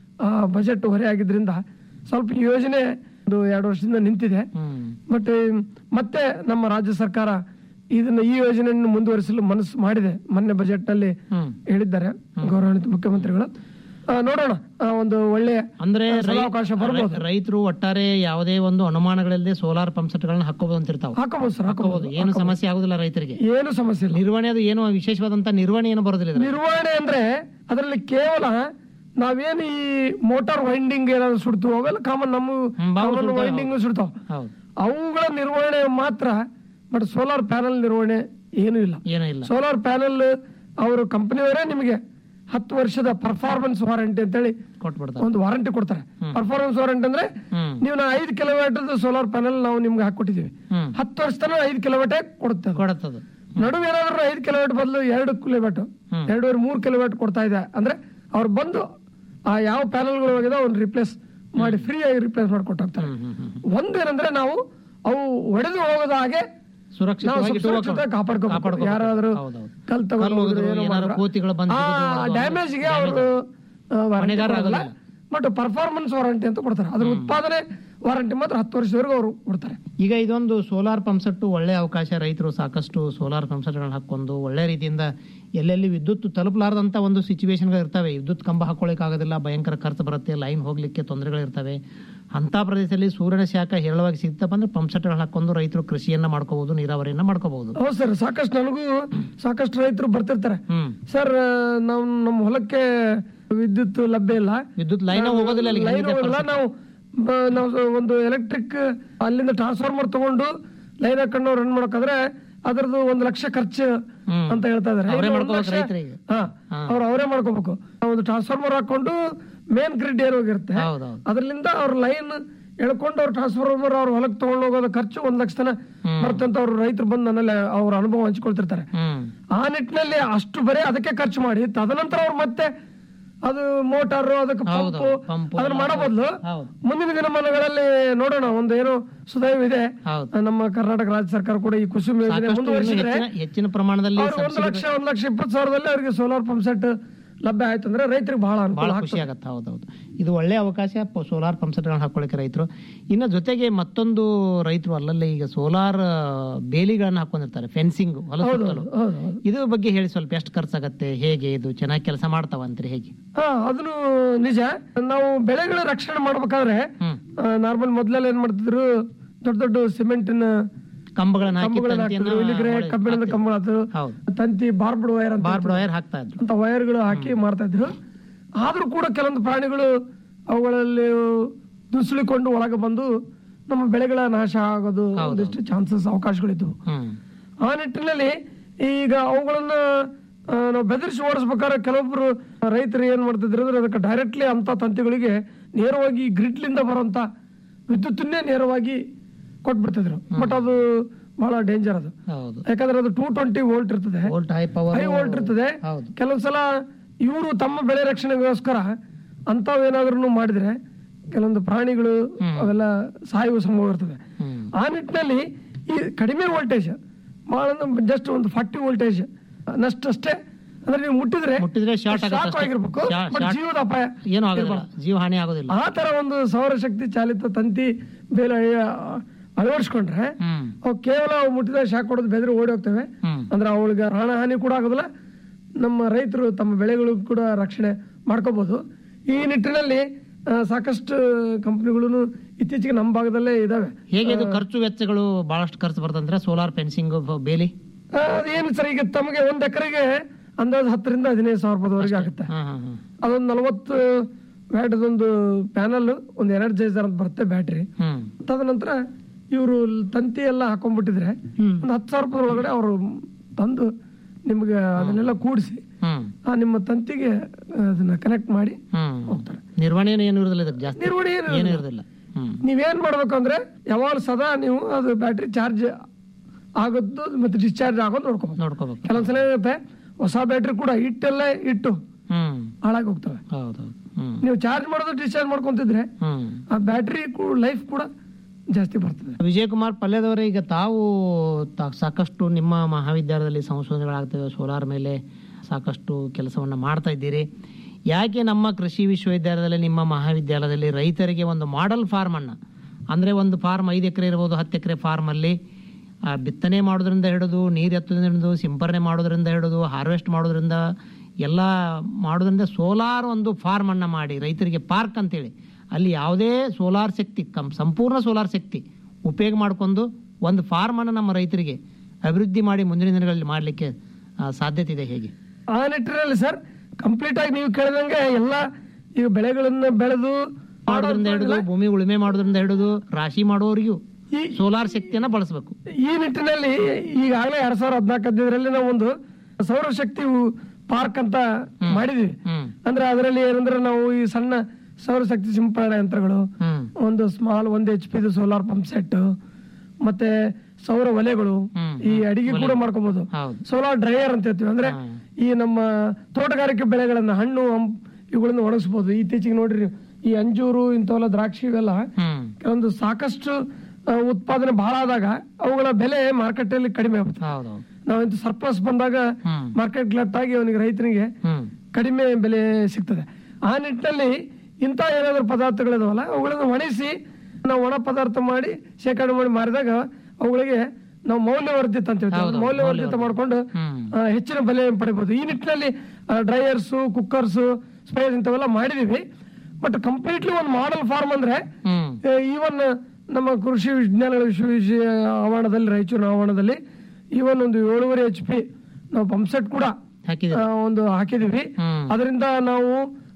ಬಜೆಟ್ ಹೊರೆ ಆಗಿದ್ರಿಂದ ಸ್ವಲ್ಪ ಈ ಯೋಜನೆ ಒಂದು ಎರಡು ವರ್ಷದಿಂದ ನಿಂತಿದೆ ಬಟ್ ಮತ್ತೆ ನಮ್ಮ ರಾಜ್ಯ ಸರ್ಕಾರ ಇದನ್ನ ಈ ಯೋಜನೆಯನ್ನು ಮುಂದುವರಿಸಲು ಮನಸ್ಸು ಮಾಡಿದೆ ಮೊನ್ನೆ ಬಜೆಟ್ ನಲ್ಲಿ ಹೇಳಿದ್ದಾರೆ ಗೌರವಾನ್ವಿತ ಮುಖ್ಯಮಂತ್ರಿಗಳು ಆ, ನೋಡೋಣ ಆ, ಒಂದು ಒಳ್ಳೆಯ ಅಂದ್ರೆ ಆ, ಸದಾವಕಾಶ ಬರ್ಬೋದು ರೈತರು ಒಟ್ಟಾರೆ ಯಾವುದೇ ಒಂದು ಅನುಮಾನಗಳಿಲ್ಲದೆ ಸೋಲಾರ್ ಪಂಪ್ ಸೆಟ್ಗಳನ್ನ ಹಾಕೋಬಹುದು ಅಂತಿರ್ತಾವ ಹಾಕೋಬಹುದು ಸರ್ ಹಾಕೋಬಹುದು ಏನು ಸಮಸ್ಯೆ ಆಗುದಿಲ್ಲ ರೈತರಿಗೆ ಏನು ಸಮಸ್ಯೆ ಇಲ್ಲ ನಿರ್ವಹಣೆ ಅದು ಏನು ವಿಶೇಷವಾದಂತ ನಿರ್ವಹಣೆ ಏನು ಬರೋದಿಲ್ಲ ಇದ್ರಲ್ಲಿ. ನಿರ್ವಹಣೆ ಅಂದ್ರೆ ಅದರಲ್ಲಿ ಕೇವಲ ನಾವೇನು ಈ ಮೋಟಾರ್ ವೈಂಡಿಂಗ್ ಏನಾದ್ರು ಸುಡ್ತು ಅವೆಲ್ಲ ಕಾಮನ್ ನಮ್ಮ ಬಾವು ಕಾಮನ್ ಸುಡ್ತಾವೆ, ವೈಂಡಿಂಗ್ ಸುಡ್ತಾವ ಹೌದು ಅವುಗಳ ನಿರ್ವಹಣೆ ಮಾತ್ರ ಬಟ್ ಸೋಲಾರ್ ಪ್ಯಾನಲ್ ನಿರ್ವಹಣೆ ಏನು ಇಲ್ಲ ಏನೂ ಇಲ್ಲ ಸೋಲಾರ್ ಪ್ಯಾನಲ್ ಅವರು ಕಂಪನಿಯವರೇ ನಿಮಗೆ ಹತ್ತು ವರ್ಷದ ಪರ್ಫಾರ್ಮೆನ್ಸ್ ವಾರಂಟಿ ಅಂತೇಳಿ ಕೊಟ್ಬಿಡ್ತಾರೆ ಒಂದು ವಾರಂಟಿ ಕೊಡ್ತಾರೆ ಪರ್ಫಾರ್ಮೆನ್ಸ್ ವಾರಂಟಿ ಅಂದ್ರೆ ಹ್ಮ್. ನೀವು ನಾ ಐದು ಕಿಲೋಮೀಟರ್ ಸೋಲಾರ್ ಪ್ಯಾನಲ್ ನಾವು ನಿಮ್ಗೆ ಹಾಕೊಟ್ಟಿದೀವಿ ಹ್ಮ್ ಹತ್ತು ವರ್ಷ ತನಕ ಐದು ಕಿಲೋಮೀಟರ್ ಕೊಡುತ್ತೆ ಅದು. ಕೊಡತ್ತದು ನಡುವೆ ಏನಾದ್ರು ಐದು ಕಿಲೋಮೀಟರ್ ಬದಲು ಎರಡು ಕಿಲೋಮೀಟರ್ ಎರಡೂವರೆ ಮೂರು ಕಿಲೋಮೀಟರ್ ಕೊಡ್ತಾ ಇದೆ ಅಂದ್ರೆ ಅವ್ರು ಬಂದು ಆ ಯಾವ ಪ್ಯಾನಲ್ಗಳು ಹೋಗಿದೆ ಅವ್ನು ರಿಪ್ಲೇಸ್ ಮಾಡಿ ಫ್ರೀ ಆಗಿ ರಿಪ್ಲೇಸ್ ಮಾಡ್ಕೊಟ್ಟಾಗ್ತಾರೆ ಒಂದೇನಂದ್ರೆ ನಾವು ಅವು ಒಡೆದು ಹೋಗದ ಹಾಗೆ ನಾವು ಸುರಕ್ಷಿತವಾಗಿ ಸುರಕ್ಷಿತ ಕಾಪಾಡ್ಕೋಬೇಕು ಕಾಪಾಡ್ಕೋಬೇಕು. ಯಾರಾದ್ರೂ ಹೌದೌದು. ಕಲ್ ಕಲ್ಲು ತಗೊಂಡು ಹೋದ್ರು, ಏನಾದ್ರು ಕೋತಿಗಳು ಬಂದು ಸಿಗೋದು, ಅದು ಡ್ಯಾಮೇಜ್ಗೆ ಅವರು ಹೊಣೆಗಾರ ಆಗೋದಿಲ್ಲ. ಬಟ್ ಪರ್ಫಾರ್ಮೆನ್ಸ್ ವಾರಂಟಿ ಅಂತ ಕೊಡ್ತಾರೆ ಅದ್ರ ಉತ್ಪಾದನೆ ವಾರಂಟಿ ಮಾತ್ರ ಹತ್ತು ವರ್ಷದವರೆಗೂ ಅವರು ಕೊಡ್ತಾರೆ ಈಗ ಇದೊಂದು ಸೋಲಾರ್ ಪಂಪ್ಸೆಟ್ ಒಳ್ಳೆ ಅವಕಾಶ ರೈತರು ಸಾಕಷ್ಟು ಸೋಲಾರ್ ಪಂಪ್ಸೆಟ್ಗಳನ್ನ ಹಾಕೊಂಡು ಒಳ್ಳೆ ರೀತಿಯಿಂದ ಎಲ್ಲೆಲ್ಲಿ ವಿದ್ಯುತ್ ತಲುಪಲಾರದಂತ ಒಂದು ಸಿಚುವೇಶನ್ಗಳು ಇರ್ತವೆ ವಿದ್ಯುತ್ ಕಂಬ ಹಾಕೊಳ್ಳಿಕ್ ಆಗೋದಿಲ್ಲ ಭಯಂಕರ ಖರ್ಚು ಬರುತ್ತೆ ಲೈನ್ ಹೋಗ್ಲಿಕ್ಕೆ ತೊಂದರೆಗಳು ಇರ್ತವೆ ಅಂತ ಪ್ರದೇಶದಲ್ಲಿ ಸೂರ್ಯನ ಶಾಖ ಹೇರಳವಾಗಿ ಸಿಗ್ತಪ್ಪ ಅಂದ್ರೆ ಪಂಪ್ಸೆಟ್ಗಳು ಹಾಕೊಂಡು ರೈತರು ಕೃಷಿಯನ್ನ ಮಾಡ್ಕೋಬಹುದು ನೀರಾವರಿಯನ್ನ ಮಾಡ್ಕೋಬಹುದು ಹೌದು ಸರ್ ಸಾಕಷ್ಟು ನನಗೂ ಸಾಕಷ್ಟು ರೈತರು ಬರ್ತಿರ್ತಾರೆ ಹ್ಮ್ ಸರ್ ನಾವು ನಮ್ಮ ಹೊಲಕ್ಕೆ ವಿದ್ಯುತ್ ಲಭ್ಯ ಇಲ್ಲ ವಿದ್ಯುತ್ ಲೈನ್ ಹೋಗೋದಿಲ್ಲ ಅಲ್ಲಿಗೆ ಲೈನ್ ಹೆಂಗಿದೆ ಹೋಗೋದಿಲ್ಲ ನಾವು ಬ- ನಾವು ಒಂದು ಎಲೆಕ್ಟ್ರಿಕ್ ಅಲ್ಲಿಂದ ಟ್ರಾನ್ಸ್ಫಾರ್ಮರ್ ತಗೊಂಡು ಲೈನ್ ಹಾಕೊಂಡು ರನ್ ಮಾಡಕಾದ್ರೆ ಅದ್ರದ್ದು ಒಂದು ಲಕ್ಷ ಖರ್ಚು ಅಂತ ಹೇಳ್ತಾ ಇದಾರೆ ಅವರೇ ಇನ್ನು ಒಂದು ಮಾಡ್ಕೋಬೇಕು ಲಕ್ಷ- ರೈತರಿಗೆ. ಹಾ ಅವ್ರು ಅವರೇ ಮಾಡ್ಕೋಬೇಕು ಒಂದು ಟ್ರಾನ್ಸ್ಫಾರ್ಮರ್ ಹಾಕೊಂಡು ಮೇನ್ ಗ್ರಿಡ್ ಏನ್ ಹೋಗಿರುತ್ತೆ ಹೌದೌದು ಅದರಿಂದ ಅವ್ರ ಲೈನ್ ಎಳ್ಕೊಂಡು ಅವ್ರ ಟ್ರಾನ್ಸ್ಫಾರ್ಮರ್ ಅವ್ರ ಹೊಲಕ್ಕೆ ತಗೊಂಡು ಹೋಗೋದ ಖರ್ಚು ಒಂದ್ ಲಕ್ಷ ತನ ಬರುತ್ತೆ ಅಂತ ಅವ್ರು ರೈತರು ಬಂದು ನನ್ನಲ್ಲಿ ಅವ್ರ ಅನುಭವ ಹಂಚ್ಕೊಳ್ತಿರ್ತಾರೆ ಹ್ಮ್ ಆ ನಿಟ್ಟಿನಲ್ಲಿ ಅಷ್ಟು ಬರೀ ಅದಕ್ಕೆ ಖರ್ಚು ಮಾಡಿ ತದನಂತರ ಅವ್ರು ಮತ್ತೆ ಅದು ಮೋಟಾರ್ ಅದಕ್ಕೆ ಹೌದು, ಪಂಪು ಪಂಪು ಅದನ್ನ ಮಾಡೋ ಬದಲು ಹೌದು. ಮುಂದಿನ ದಿನಮಾನಗಳಲ್ಲಿ ನೋಡೋಣ ಒಂದು ಏನೋ ಸುದೈವ ಇದೆ ಹೌದು ನಮ್ಮ ಕರ್ನಾಟಕ ರಾಜ್ಯ ಸರ್ಕಾರ ಕೂಡ ಈ ಕುಸುಮ್ ಯೋಜನೆ ಸಾಕಷ್ಟು ಇನ್ನು ಮುಂದುವರಿಸಿದ್ರೆ ಹೆಚ್ಚಿನ ಹೆಚ್ಚಿನ ಪ್ರಮಾಣದಲ್ಲಿ ಅವ್ರಿಗೆ ಒಂದು ಲಕ್ಷ ಒಂದ್ ಲಕ್ಷ ಇಪ್ಪತ್ತು ಸಾವಿರದಲ್ಲಿ ಅವರಿಗೆ ಸೋಲಾರ್ ಪಂಪ್ ಸೆಟ್ ಲಭ್ಯ ಆಯ್ತು ಅಂದ್ರೆ ರೈತರಿಗೆ ಬಹಳ ಅನುಕೂಲ ಬಹಳ ಆಗ್ತದೆ ಖುಷಿ ಆಗತ್ತೆ ಹೌದೌದು ಇದು ಒಳ್ಳೆ ಅವಕಾಶ ಸೋಲಾರ್ ಪಂಪ್ ಸೆಟ್ಗಳನ್ನ ಹಾಕೊಳ್ಳಿಕ್ಕೆ ರೈತರು ಇನ್ನು ಜೊತೆಗೆ ಮತ್ತೊಂದು ರೈತರು ಅಲ್ಲಲ್ಲೇ ಈಗ ಸೋಲಾರ್ ಬೇಲಿಗಳನ್ನ ಹಾಕೊಂಡಿರ್ತಾರೆ ಫೆನ್ಸಿಂಗ್ ಹೊಲ ಸುತ್ತಲು ಹೌದು ಹೌದು ಇದ್ರ ಬಗ್ಗೆ ಹೇಳಿ ಸ್ವಲ್ಪ ಎಷ್ಟು ಖರ್ಚಾಗತ್ತೆ ಹೇಗೆ ಇದು ಚೆನ್ನಾಗಿ ಕೆಲಸ ಮಾಡ್ತಾವಂತ್ರಿ ಹೇಗೆ ಹಾ ಅದನ್ನು ನಿಜ ನಾವು ಬೆಳೆಗಳ ರಕ್ಷಣೆ ಮಾಡ್ಬೇಕಾದ್ರೆ ಹ್ಮ್ ನಾರ್ಮಲ್ ಮೊದ್ಲೆಲ್ಲ ಏನ್ ಮಾಡ್ತಿದ್ರು ದೊಡ್ಡ ದೊಡ್ಡ ಸಿಮೆಂಟಿನ ಕಂಬಗಳನ್ನ ಹಾಕಿ ಕಂಬಗಳನ್ನ ತಂತಿಯನ್ನ ಹಾಕ್ತಿದ್ರು ಇಲ್ಲಿಗ್ರೆ ಹೊಳೆ- ಕಬ್ಬಿಣದ ಕಂಬ ಅದು ಹೌದು ತಂತಿ ಬಾರ್ಬ್ಡ್ ವೈರ್ ಅಂತ ಬಾರ್ಬ್ ವೈರ್ ಹಾಕ್ತಾ ಇದ್ರು ಅಂತ ವೈರ್ಗಳು ಹಾಕಿ ಮಾಡ್ತಾ ಇದ್ರು ಆದ್ರೂ ಕೂಡ ಕೆಲವೊಂದು ಪ್ರಾಣಿಗಳು ಅವುಗಳಲ್ಲಿ ನುಸುಳಿಕೊಂಡು ಒಳಗೆ ಬಂದು ನಮ್ಮ ಬೆಳೆಗಳ ನಾಶ ಆಗೋದು ಒಂದಿಷ್ಟು ಚಾನ್ಸಸ್ ಅವಕಾಶಗಳಿದ್ವು ಹ್ಮ್ ಆ ನಿಟ್ಟಿನಲ್ಲಿ ಈಗ ಅವುಗಳನ್ನ ಆ, ನಾವು ಬೆದರಿಸಿ ಓಡಿಸ್ಬೇಕಾದ್ರೆ ಕೆಲವೊಬ್ರು ರೈತರು ಏನ್ ಮಾಡ್ತಿದ್ರು ಅಂದ್ರೆ ಅದಕ್ಕೆ ಡೈರೆಕ್ಟ್ಲಿ ಅಂತ ತಂತಿಗಳಿಗೆ ನೇರವಾಗಿ ಗ್ರಿಡ್ಲಿಂದ ಬರುವಂತ ವಿದ್ಯುತ್ತನ್ನೇ ನೇರವಾಗಿ ಕೊಟ್ಬಿಡ್ತಿದ್ರು ಬಟ್ ಅದು ಬಹಳ ಡೇಂಜರ್ ಅದು ಹೌದು ಯಾಕಂದ್ರೆ ಅದು ಟೂ ಟ್ವೆಂಟಿ ವೋಲ್ಟ್ ಇರ್ತದೆ volt high power high volt ಇರ್ತದೆ ಹೌದು ಕೆಲವೊಂದ್ಸಲ ಇವರು ತಮ್ಮ ಬೆಳೆ ರಕ್ಷಣೆಗೋಸ್ಕರ ಅಂತವೇನಾದ್ರೂ ಮಾಡಿದ್ರೆ ಕೆಲವೊಂದು ಪ್ರಾಣಿಗಳು ಅವೆಲ್ಲ ಸಾಯುವ ಸಂಭವ ಇರ್ತದೆ ಹ್ಮ್ ಆ ನಿಟ್ಟಿನಲ್ಲಿ ಈ ಕಡಿಮೆ ವೋಲ್ಟೇಜ್ ಬಹಳ ಜಸ್ಟ್ ಒಂದು ಫಾರ್ಟಿ ವೋಲ್ಟೇಜ್ ನಷ್ಟಷ್ಟೇ ಅಂದ್ರೆ ನೀವು ಮುಟ್ಟಿದ್ರೆ ಮುಟ್ಟಿದ್ರೆ ಶಾರ್ಟ್ ಶಾಕ್ ಆಗುತ್ತೆ ಆಗಿರ್ಬೇಕು ಶಾ- but ಶಾರ್ಟ್ ಜೀವದ ಅಪಾಯ ಏನು ಆಗೋದಿಲ್ಲ ಜೀವ ಹಾನಿ ಆಗೋದಿಲ್ಲ ಆ ತರ ಒಂದು ಸೌರಶಕ್ತಿ ಚಾಲಿತ ತಂತಿ ಬೇಲೆ ಅಳವಡಿಸ್ಕೊಂಡ್ರೆ ಹ್ಮ್ ಅವು ಕೇವಲ ಅವು ಮುಟ್ಟಿದ ಶಾಕ್ ಕೊಡೋದು ಬೆದರಿ ಓಡಿ ಹೋಗ್ತವೆ ಹ್ಮ್ ಅಂದ್ರೆ ಅವಳಿಗೆ ಪ್ರಾಣ ಹಾನಿ ಕೂಡ ಆಗೋದಿಲ್ಲ ನಮ್ಮ ರೈತರು ತಮ್ಮ ಬೆಳೆಗಳು ಕೂಡ ರಕ್ಷಣೆ ಮಾಡ್ಕೋಬಹುದು ಈ ನಿಟ್ಟಿನಲ್ಲಿ ಆ, ಸಾಕಷ್ಟು ಕಂಪನಿಗಳು ಇತ್ತೀಚೆಗೆ ನಮ್ಮ ಭಾಗದಲ್ಲೇ ಇದಾವೆ ಹೇಗೆ ಇದು ಖರ್ಚು ವೆಚ್ಚಗಳು ಬಹಳಷ್ಟು ಖರ್ಚು ಬರ್ತಂದ್ರೆ ಸೋಲಾರ್ ಫೆನ್ಸಿಂಗ್ ಬೇಲಿ ಆ, ಅದೇನು ಸರ್ ಈಗ ತಮಗೆ ಒಂದ್ ಎಕರೆಗೆ ಅಂದಾಜು ಹತ್ತರಿಂದ ಹದಿನೈದು ಸಾವಿರ ರೂಪಾಯಿವರೆಗೆ ಆಗುತ್ತೆ ಹಾ ಹಾ ಹಾ ಅದೊಂದು ನಲವತ್ತು ವ್ಯಾಟದೊಂದು ಪ್ಯಾನಲ್ ಒಂದು ಎನರ್ಜೈಸರ್ ಅಂತ ಬರುತ್ತೆ ಬ್ಯಾಟ್ರಿ ಹ್ಮ್ ತದನಂತರ ಇವರು ತಂತಿ ಎಲ್ಲ ಹಾಕೊಂಡ್ಬಿಟ್ಟಿದ್ರೆ ಒಂದು ಹತ್ತು ಸಾವಿರ ರೂಪಾಯಿ ಒಳಗಡೆ ಅವರು ತಂದು ನಿಮ್ಗೆ ಅದನ್ನೆಲ್ಲ ಕೂಡಿಸಿ ಹ್ಮ್ ಆ ನಿಮ್ಮ ತಂತಿಗೆ ಅದನ್ನ ಕನೆಕ್ಟ್ ಮಾಡಿ ಹ್ಮ್ ಹೋಗ್ತಾರೆ ನಿರ್ವಹಣೆ ಏನು ಇರೋದಿಲ್ಲ ಇದಕ್ಕೆ ಜಾಸ್ತಿ ನಿರ್ವಹಣೆ ಏನು ಏನು ಇರೋದಿಲ್ಲ ಹ್ಮ್ ನೀವೇನ್ ಮಾಡ್ಬೇಕು ಅಂದ್ರೆ ಯಾವಾಗ ಸದಾ ನೀವು ಅದು ಬ್ಯಾಟ್ರಿ ಚಾರ್ಜ್ ಆಗೋದು ಮತ್ತೆ ಡಿಸ್ಚಾರ್ಜ್ ಆಗೋದು ನೋಡ್ಕೋಬೇಕು ನೋಡ್ಕೋಬೇಕು ಕೆಲವೊಂದ್ಸಲ ಏನಿರುತ್ತೆ ಹೊಸ ಬ್ಯಾಟ್ರಿ ಕೂಡ ಇಟ್ಟೆಲ್ಲ ಇಟ್ಟು ಹ್ಮ್ ಹಾಳಾಗಿ ಹೋಗ್ತವೆ ಹೌದೌದು ಹ್ಮ್ ನೀವು ಚಾರ್ಜ್ ಮಾಡೋದು ಡಿಸ್ಚಾರ್ಜ್ ಮಾಡ್ಕೊಂತಿದ್ರೆ ಹ್ಮ್ ಆ ಬ್ಯಾಟ್ರಿ ಲೈಫ್ ಕೂಡ ಜಾಸ್ತಿ ಬರ್ತದೆ ವಿಜಯಕುಮಾರ್ ಪಲ್ಯದವರೇ ಈಗ ತಾವು ತಾ- ಸಾಕಷ್ಟು ನಿಮ್ಮ ಮಹಾವಿದ್ಯಾಲಯದಲ್ಲಿ ಸಂಶೋಧನೆಗಳಾಗ್ತವೆ ಸೋಲಾರ್ ಮೇಲೆ ಸಾಕಷ್ಟು ಕೆಲಸವನ್ನ ಮಾಡ್ತಾ ಇದ್ದೀರಿ ಯಾಕೆ ನಮ್ಮ ಕೃಷಿ ವಿಶ್ವವಿದ್ಯಾಲಯದಲ್ಲಿ ನಿಮ್ಮ ಮಹಾವಿದ್ಯಾಲಯದಲ್ಲಿ ರೈತರಿಗೆ ಒಂದು ಮಾಡೆಲ್ ಫಾರ್ಮ್ ಅನ್ನ ಅಂದ್ರೆ ಒಂದು ಫಾರ್ಮ್ ಐದು ಎಕರೆ ಇರ್ಬೋದು ಹತ್ತು ಎಕರೆ ಫಾರ್ಮ್ ಅಲ್ಲಿ ಆ, ಬಿತ್ತನೆ ಮಾಡೋದ್ರಿಂದ ಹಿಡಿದು ನೀರು ಎತ್ತೋದ್ರಿಂದ ಹಿಡಿದು ಸಿಂಪರಣೆ ಮಾಡೋದ್ರಿಂದ ಹಿಡಿದು ಹಾರ್ವೆಸ್ಟ್ ಮಾಡೋದ್ರಿಂದ ಎಲ್ಲ ಮಾಡೋದ್ರಿಂದ ಸೋಲಾರ್ ಒಂದು ಫಾರ್ಮ್ ಅನ್ನ ಮಾಡಿ ರೈತರಿಗೆ ಪಾರ್ಕ್ ಅಂತೇಳಿ ಅಲ್ಲಿ ಯಾವುದೇ ಸೋಲಾರ್ ಶಕ್ತಿ ಕಂ ಸಂಪೂರ್ಣ ಸೋಲಾರ್ ಶಕ್ತಿ ಉಪಯೋಗ ಮಾಡಿಕೊಂಡು ಒಂದು ಫಾರ್ಮ್ ಅನ್ನು ನಮ್ಮ ರೈತರಿಗೆ ಅಭಿವೃದ್ಧಿ ಮಾಡಿ ಮುಂದಿನ ದಿನಗಳಲ್ಲಿ ಮಾಡಲಿಕ್ಕೆ ಸಾಧ್ಯತೆ ಇದೆ ಹೇಗೆ ಆ ನಿಟ್ಟಿನಲ್ಲಿ ಸರ್ ಕಂಪ್ಲೀಟ್ ಆಗಿ ನೀವು ಕೇಳಿದಂಗೆ ಎಲ್ಲ ಈಗ ಬೆಳೆಗಳನ್ನ ಬೆಳೆದು ಮಾಡೋದ್ರಿಂದ ಹಿಡಿದು ಭೂಮಿ ಉಳುಮೆ ಮಾಡೋದ್ರಿಂದ ಹಿಡಿದು ರಾಶಿ ಮಾಡೋರಿಗೂ ಈ ಸೋಲಾರ್ ಶಕ್ತಿಯನ್ನ ಬಳಸಬೇಕು ಈ ನಿಟ್ಟಿನಲ್ಲಿ ಈಗಾಗಲೇ ಎರಡ್ ಸಾವಿರದ ಹದಿನಾಲ್ಕು ಹದಿನೈದರಲ್ಲಿ ನಾವು ಒಂದು ಸೌರಶಕ್ತಿ ಪಾರ್ಕ್ ಅಂತ ಮಾಡಿದೀವಿ ಹ್ಮ್ ಅಂದ್ರೆ ಅದರಲ್ಲಿ ಏನಂದ್ರೆ ನಾವು ಈ ಸಣ್ಣ ಸೌರಶಕ್ತಿ ಸಿಂಪರಣಾ ಯಂತ್ರಗಳು ಹ್ಮ್ ಒಂದು ಸ್ಮಾಲ್ ಒಂದು H P solar pump set ಮತ್ತೆ ಸೌರ ಒಲೆಗಳು ಹ್ಮ್, ಈ ಅಡಿಗೆ ಕೂಡ ಮಾಡ್ಕೋಬಹುದು ಹೌದು ಸೋಲಾರ್ ಡ್ರೈಯರ್ ಅಂತ ಹೇಳ್ತೀವಿ ಅಂದ್ರೆ ಈ ನಮ್ಮ ತೋಟಗಾರಿಕೆ ಬೆಳೆಗಳನ್ನ ಹಣ್ಣು ಹಂಪ್ ಇವುಗಳನ್ನ ಒಣಗಿಸಬಹುದು ಇತ್ತೀಚೆಗೆ ನೋಡ್ರಿ ಈ ಅಂಜೂರು ಇಂಥವೆಲ್ಲ ದ್ರಾಕ್ಷಿ ಇವೆಲ್ಲ ಹ್ಮ್ ಕೆಲವೊಂದು ಸಾಕಷ್ಟು ಆ, ಉತ್ಪಾದನೆ ಬಹಳ ಆದಾಗ ಅವುಗಳ ಬೆಲೆ ಮಾರ್ಕೆಟ್ ಅಲ್ಲಿ ಕಡಿಮೆ ಆಗುತ್ತೆ ಹೌದೌದು ನಾವಿಂತ ಸರ್ಪ್ಲಸ್ ಬಂದಾಗ ಹ್ಮ್ ಮಾರ್ಕೆಟ್ ಗ್ಲಟ್ ಆಗಿ ಅವನಿಗೆ ರೈತನಿಗೆ ಹ್ಮ್ ಕಡಿಮೆ ಬೆಲೆ ಸಿಗ್ತದೆ ಆ ನಿಟ್ಟಿನಲ್ಲಿ ಇಂಥ ಏನಾದ್ರು ಪದಾರ್ಥಗಳಿದಾವಲ್ಲ ಅವುಗಳನ್ನು ಒಣಗಿಸಿ ನಾವು ಒಣ ಪದಾರ್ಥ ಮಾಡಿ ಶೇಖರಣೆ ಮಾಡಿ ಮಾರಿದಾಗ ಅವುಗಳಿಗೆ ನಾವು ಮೌಲ್ಯವರ್ಧಿತ ಅಂತ ಹೇಳ್ತೀವಿ ಹೌದು, ಮೌಲ್ಯವರ್ಧಿತ ಮಾಡ್ಕೊಂಡು ಹ್ಮ್ ಆ, ಹೆಚ್ಚಿನ ಬೆಲೆ ಪಡಿಬಹುದು ಈ ನಿಟ್ಟಿನಲ್ಲಿ ಡ್ರೈಯರ್ಸ್ ಕುಕ್ಕರ್ಸ್ ಸ್ಪೈರ್ ಇಂಥವೆಲ್ಲ ಮಾಡಿದೀವಿ ಬಟ್ ಕಂಪ್ಲೀಟ್ಲಿ ಒಂದು ಮಾಡೆಲ್ ಫಾರ್ಮ್ ಅಂದ್ರೆ ಹ್ಮ್ ಈವನ್ ನಮ್ಮ ಕೃಷಿ ವಿಜ್ಞಾನಗಳ ವಿಶ್ವವಿದ್ಯ ಆವರಣದಲ್ಲಿ ರಾಯಚೂರಿನ ಆವರಣದಲ್ಲಿ ಈವನ್ ಒಂದು ಏಳುವರೆ ಎಚ್ ಪಿ ನಾವು ಪಂಪ್ಸೆಟ್ ಕೂಡ ಹಾಕಿದ್ರೆ ಆ, ಒಂದು ಹಾಕಿದೀವಿ ಹ್ಮ್ ಅದರಿಂದ ನಾವು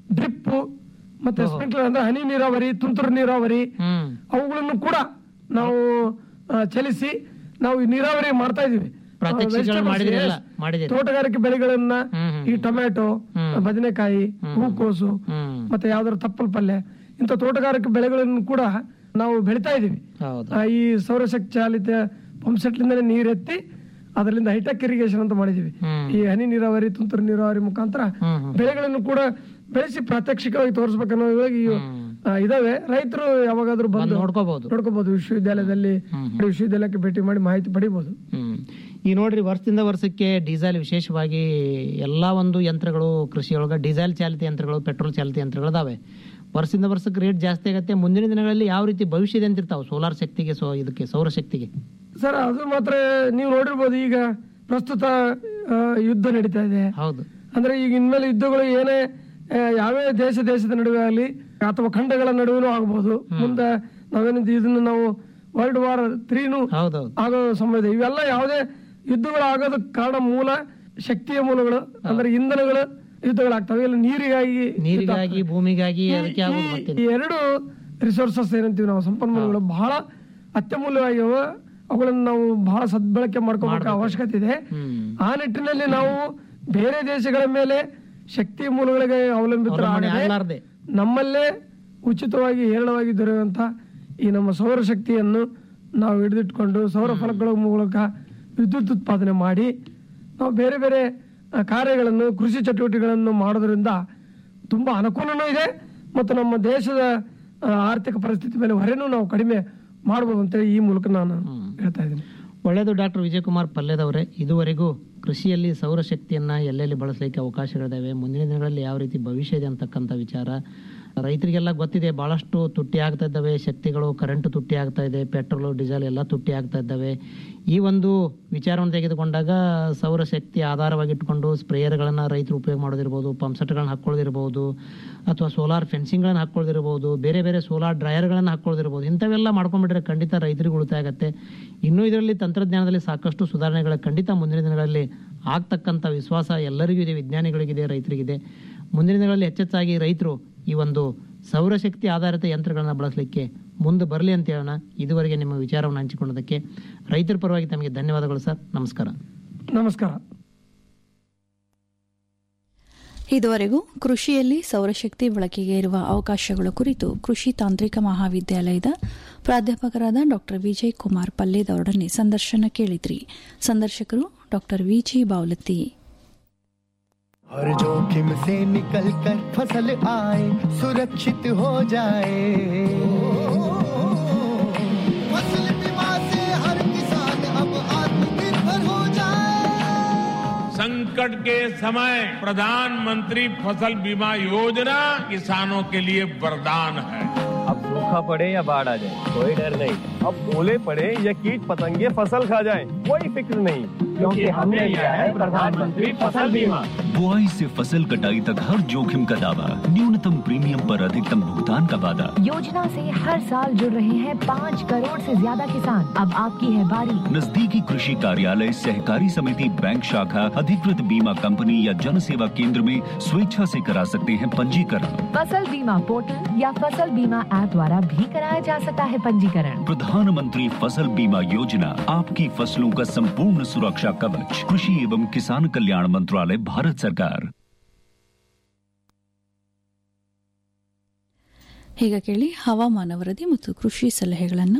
ಡ್ರಿಪ್ ಮತ್ತೆ ಸ್ಪ್ರಿಂಕ್ಲರ್ ಅಂದ್ರೆ ಹನಿ ನೀರಾವರಿ ತುಂತುರು ನೀರಾವರಿ ಅವುಗಳನ್ನು ಕೂಡ ನಾವು ಆ, ಚಲಿಸಿ ನಾವು ಈ ನೀರಾವರಿ ಮಾಡ್ತಾ ಇದೀವಿ ಪ್ರಾತ್ಯಕ್ಷಿಕೆಗಳು Vegetables, ಮಾಡಿದಿರಲ್ಲ? yes. ಮಾಡಿದಿರಿ. ತೋಟಗಾರಿಕೆ ಬೆಳೆಗಳನ್ನ ಈ ಟೊಮ್ಯಾಟೊ ಬದನೆಕಾಯಿ ಹೂಕೋಸು ಮತ್ತೆ ಯಾವ್ದಾದ್ರು ತಪ್ಪಲ್ ಪಲ್ಯ ಇಂಥ ತೋಟಗಾರಿಕೆ ಬೆಳೆಗಳನ್ನು ಕೂಡ ನಾವು ಬೆಳಿತಾ ಇದೀವಿ ಆ, ಈ ಸೌರಶಕ್ತಿ ಚಾಲಿತ ಪಂಪ್ ಸೆಟ್ಲಿಂದಲೇ ನೀರೆತ್ತಿ ಅದರಿಂದ ಹೈಟೆಕ್ ಇರಿಗೇಷನ್ ಅಂತ ಮಾಡಿದೀವಿ ಈ ಹನಿ ನೀರಾವರಿ ತುಂತುರು ನೀರಾವರಿ ಮುಖಾಂತರ ಬೆಳೆಗಳನ್ನು ಕೂಡ ಬೆಳೆಸಿ ಪ್ರಾತ್ಯಕ್ಷಿಕವಾಗಿ ತೋರಿಸ್ಬೇಕನ್ನೋ ಇವಾಗ ಈ, ಆ, ಇದಾವೆ ರೈತರು ಯಾವಾಗಾದ್ರೂ ಬಂದು ನೋಡ್ಕೋಬಹುದು ನೋಡ್ಕೋಬಹುದು ವಿಶ್ವವಿದ್ಯಾಲಯದಲ್ಲಿ ವಿಶ್ವವಿದ್ಯಾಲಯಕ್ಕೆ ಭೇಟಿ ಮಾಡಿ ಮಾಹಿತಿ ಪಡಿಬಹುದು ಹ್ಮ್. ಈ ನೋಡ್ರಿ ವರ್ಷದಿಂದ ವರ್ಷಕ್ಕೆ ಡೀಸೆಲ್ ವಿಶೇಷವಾಗಿ ಎಲ್ಲಾ ಒಂದು ಯಂತ್ರಗಳು ಕೃಷಿಯೊಳಗ ಡೀಸೆಲ್ ಚಾಲಿತ ಯಂತ್ರಗಳು ಪೆಟ್ರೋಲ್ ಚಾಲಿತ ಯಂತ್ರಗಳು ಅದಾವೆ ವರ್ಷದಿಂದ ವರ್ಷಕ್ಕೆ ರೇಟ್ ಜಾಸ್ತಿ ಆಗತ್ತೆ ಮುಂದಿನ ದಿನಗಳಲ್ಲಿ ಯಾವ ರೀತಿ ಭವಿಷ್ಯ ಇದೆ ಅಂತಿರ್ತಾವೆ ಸೋಲಾರ್ ಶಕ್ತಿಗೆ ಸೊ ಇದಕ್ಕೆ ಸೌರಶಕ್ತಿಗೆ ಸರ್ ಅದು ಮಾತ್ರ ನೀವು ನೋಡಿರ್ಬೋದು ಈಗ ಪ್ರಸ್ತುತ ಆ, ಯುದ್ಧ ನಡೀತಾ ಇದೆ ಹೌದು ಅಂದ್ರೆ ಈಗ ಇನ್ಮೇಲೆ ಯುದ್ಧಗಳು ಏನೇ ಆ, ಯಾವೇ ದೇಶ ದೇಶದ ನಡುವೆ ಆಗಲಿ ಅಥವಾ ಖಂಡಗಳ ನಡುವೆನೂ ಆಗ್ಬೋದು ಮುಂದೆ ನಾವೇನಿದ್ ಇದನ್ನ ನಾವು ವರ್ಲ್ಡ್ ವಾರ್ ತ್ರೀನು ಹೌದೌದು ಆಗೋ ಸಂಭವ ಇದೆ ಇವೆಲ್ಲ ಯಾವುದೇ ಯುದ್ಧಗಳು ಆಗೋದಕ್ಕೆ ಕಾರಣ ಮೂಲ ಶಕ್ತಿಯ ಮೂಲಗಳು ಅಂದ್ರೆ ಇಂಧನಗಳು ಯುದ್ಧಗಳಾಗ್ತವೆ ಇಲ್ಲ ನೀರಿಗಾಗಿ ನೀರಿಗಾಗಿ ಭೂಮಿಗಾಗಿ ಅದಕ್ಕೆ ಆಗೋದು ಮತ್ತೆ ಈ ಎರಡು ರಿಸೋರ್ಸಸ್ ಏನಂತೀವಿ ನಾವು ಸಂಪನ್ಮೂಲಗಳು ಬಹಳ ಅತ್ಯಮೂಲ್ಯವಾಗಿವೆ ಅವುಗಳನ್ನು ನಾವು ಬಹಳ ಸದ್ಬಳಕೆ ಮಾಡ್ಕೋಬೇಕು ಅವಶ್ಯಕತೆ ಇದೆ ಆ ನಿಟ್ಟಿನಲ್ಲಿ ನಾವು ಬೇರೆ ದೇಶಗಳ ಮೇಲೆ ಶಕ್ತಿ ಮೂಲಗಳಿಗೆ ಅವಲಂಬಿತರಾಗದೆ ಆಗ್ಲಾರ್ದೆ. ನಮ್ಮಲ್ಲೇ ಉಚಿತವಾಗಿ ಹೇರಳವಾಗಿ ದೊರೆಯುವಂತ ಈ ನಮ್ಮ ಸೌರಶಕ್ತಿಯನ್ನು ನಾವು ಹಿಡಿದಿಟ್ಕೊಂಡು ಸೌರ ಫಲಕಗಳ ಮೂಲಕ ವಿದ್ಯುತ್ ಉತ್ಪಾದನೆ ಮಾಡಿ ನಾವು ಬೇರೆ ಬೇರೆ ಆ, ಕಾರ್ಯಗಳನ್ನು ಕೃಷಿ ಚಟುವಟಿಕೆಗಳನ್ನು ಮಾಡೋದ್ರಿಂದ ತುಂಬಾ ಅನುಕೂಲನೂ ಇದೆ ಮತ್ತು ನಮ್ಮ ದೇಶದ ಆ, ಆರ್ಥಿಕ ಪರಿಸ್ಥಿತಿ ಮೇಲೆ ಹೊರೆನೂ ನಾವು ಕಡಿಮೆ ಮಾಡ್ಬೋದು ಅಂತೇಳಿ ಈ ಮೂಲಕ ನಾನು ಹೇಳ್ತಾ ಇದ್ದೀನಿ ಒಳ್ಳೆಯದು ಡಾಕ್ಟರ್ ವಿಜಯಕುಮಾರ್ ಪಲ್ಯದವರೇ ಇದುವರೆಗೂ ಕೃಷಿಯಲ್ಲಿ ಸೌರಶಕ್ತಿಯನ್ನ ಎಲ್ಲೆಲ್ಲಿ ಬಳಸಲಿಕ್ಕೆ ಅವಕಾಶಗಳಿದಾವೆ ಮುಂದಿನ ದಿನಗಳಲ್ಲಿ ಯಾವ ರೀತಿ ಭವಿಷ್ಯ ಇದೆ ಅಂತಕ್ಕಂಥ ವಿಚಾರ ರೈತರಿಗೆಲ್ಲ ಗೊತ್ತಿದೆ ಬಹಳಷ್ಟು ತುಟ್ಟಿ ಆಗ್ತಾ ಇದ್ದಾವೆ ಶಕ್ತಿಗಳು ಕರೆಂಟ್ ತುಟ್ಟಿ ಆಗ್ತಾ ಇದೆ ಪೆಟ್ರೋಲು ಡೀಸೆಲ್ ಎಲ್ಲ ತುಟ್ಟಿ ಆಗ್ತಾ ಇದ್ದಾವೆ ಈ ಒಂದು ವಿಚಾರವನ್ನು ತೆಗೆದುಕೊಂಡಾಗ ಸೌರಶಕ್ತಿ ಆಧಾರವಾಗಿಟ್ಕೊಂಡು ಸ್ಪ್ರೇಯರ್ಗಳನ್ನು ರೈತರು ಉಪಯೋಗ ಮಾಡೋದಿರ್ಬೋದು ಪಂಪ್ಸೆಟ್ಗಳನ್ನ ಹಾಕೊಳ್ಳೋದಿರ್ಬೋದು ಅಥವಾ ಸೋಲಾರ್ ಫೆನ್ಸಿಂಗ್ಗಳನ್ನು ಹಾಕೊಳ್ಳೋದಿರ್ಬೋದು ಬೇರೆ ಬೇರೆ ಸೋಲಾರ್ ಡ್ರೈಯರ್ಗಳನ್ನು ಹಾಕೊಳ್ಳೋದಿರ್ಬೋದು ಇಂಥವೆಲ್ಲ ಮಾಡ್ಕೊಂಡ್ಬಿಟ್ರೆ ಖಂಡಿತ ರೈತರಿಗೆ ಉಳಿತಾಯ ಆಗುತ್ತೆ ಇನ್ನೂ ಇದರಲ್ಲಿ ತಂತ್ರಜ್ಞಾನದಲ್ಲಿ ಸಾಕಷ್ಟು ಸುಧಾರಣೆಗಳ ಖಂಡಿತ ಮುಂದಿನ ದಿನಗಳಲ್ಲಿ ಆಗ್ತಕ್ಕಂಥ ವಿಶ್ವಾಸ ಎಲ್ಲರಿಗೂ ಇದೆ ವಿಜ್ಞಾನಿಗಳಿಗಿದೆ ರೈತರಿಗಿದೆ ಮುಂದಿನ ದಿನಗಳಲ್ಲಿ ಹೆಚ್ಚೆಚ್ಚಾಗಿ ರೈತರು ಈ ಒಂದು ಸೌರಶಕ್ತಿ ಆಧಾರಿತ ಯಂತ್ರಗಳನ್ನು ಬಳಸಲಿಕ್ಕೆ ಮುಂದೆ ಬರಲಿ ಅಂತ ಹೇಳೋಣ ಇದುವರೆಗೆ ನಿಮ್ಮ ವಿಚಾರವನ್ನು ಹಂಚಿಕೊಂಡದಕ್ಕೆ ರೈತರ ಪರವಾಗಿ ತಮಗೆ ಧನ್ಯವಾದಗಳು ಸರ್ ನಮಸ್ಕಾರ ನಮಸ್ಕಾರ ಇದುವರೆಗೂ ಕೃಷಿಯಲ್ಲಿ ಸೌರಶಕ್ತಿ ಬಳಕೆಗೆ ಇರುವ ಅವಕಾಶಗಳ ಕುರಿತು ಕೃಷಿ ತಾಂತ್ರಿಕ ಮಹಾವಿದ್ಯಾಲಯದ ಪ್ರಾಧ್ಯಾಪಕರಾದ ಡಾ ವಿಜಯ್ ಕುಮಾರ್ ಪಲ್ಲೇದವರೊಡನೆ ಸಂದರ್ಶನ ಕೇಳಿದ್ರಿ ಸಂದರ್ಶಕರು ಡಾ ವಿಜಿ ಬಾವಲತ್ತಿ हर जोखिम से निकल कर फसल आए सुरक्षित हो जाए फसल बीमा से हर किसान अब आत्मनिर्भर हो जाए संकट के समय प्रधानमंत्री फसल बीमा योजना किसानों के लिए वरदान है अब सूखा पड़े या बाढ़ आ जाए कोई डर नहीं अब ओले पड़े या कीट पतंगे फसल खा जाए कोई फिक्र नहीं क्योंकि हमने लिया है प्रधानमंत्री फसल बीमा बुआई से फसल कटाई तक हर जोखिम का दावा न्यूनतम प्रीमियम पर अधिकतम भुगतान का वादा योजना से हर साल जुड़ रहे हैं पाँच करोड़ से ज्यादा किसान अब आपकी है बारी नजदीकी कृषि कार्यालय सहकारी समिति बैंक शाखा अधिकृत बीमा कंपनी या जन सेवा केंद्र में स्वेच्छा से करा सकते हैं पंजीकरण फसल बीमा पोर्टल या फसल बीमा ऐप द्वारा भी कराया जा सकता है पंजीकरण प्रधानमंत्री फसल बीमा योजना आपकी फसलों का संपूर्ण सुरक्षा कवच कृषि एवं किसान कल्याण मंत्रालय भारत सरकार ಈಗ ಕೇಳಿ ಹವಾಮಾನ ವರದಿ ಮತ್ತು ಕೃಷಿ ಸಲಹೆಗಳನ್ನು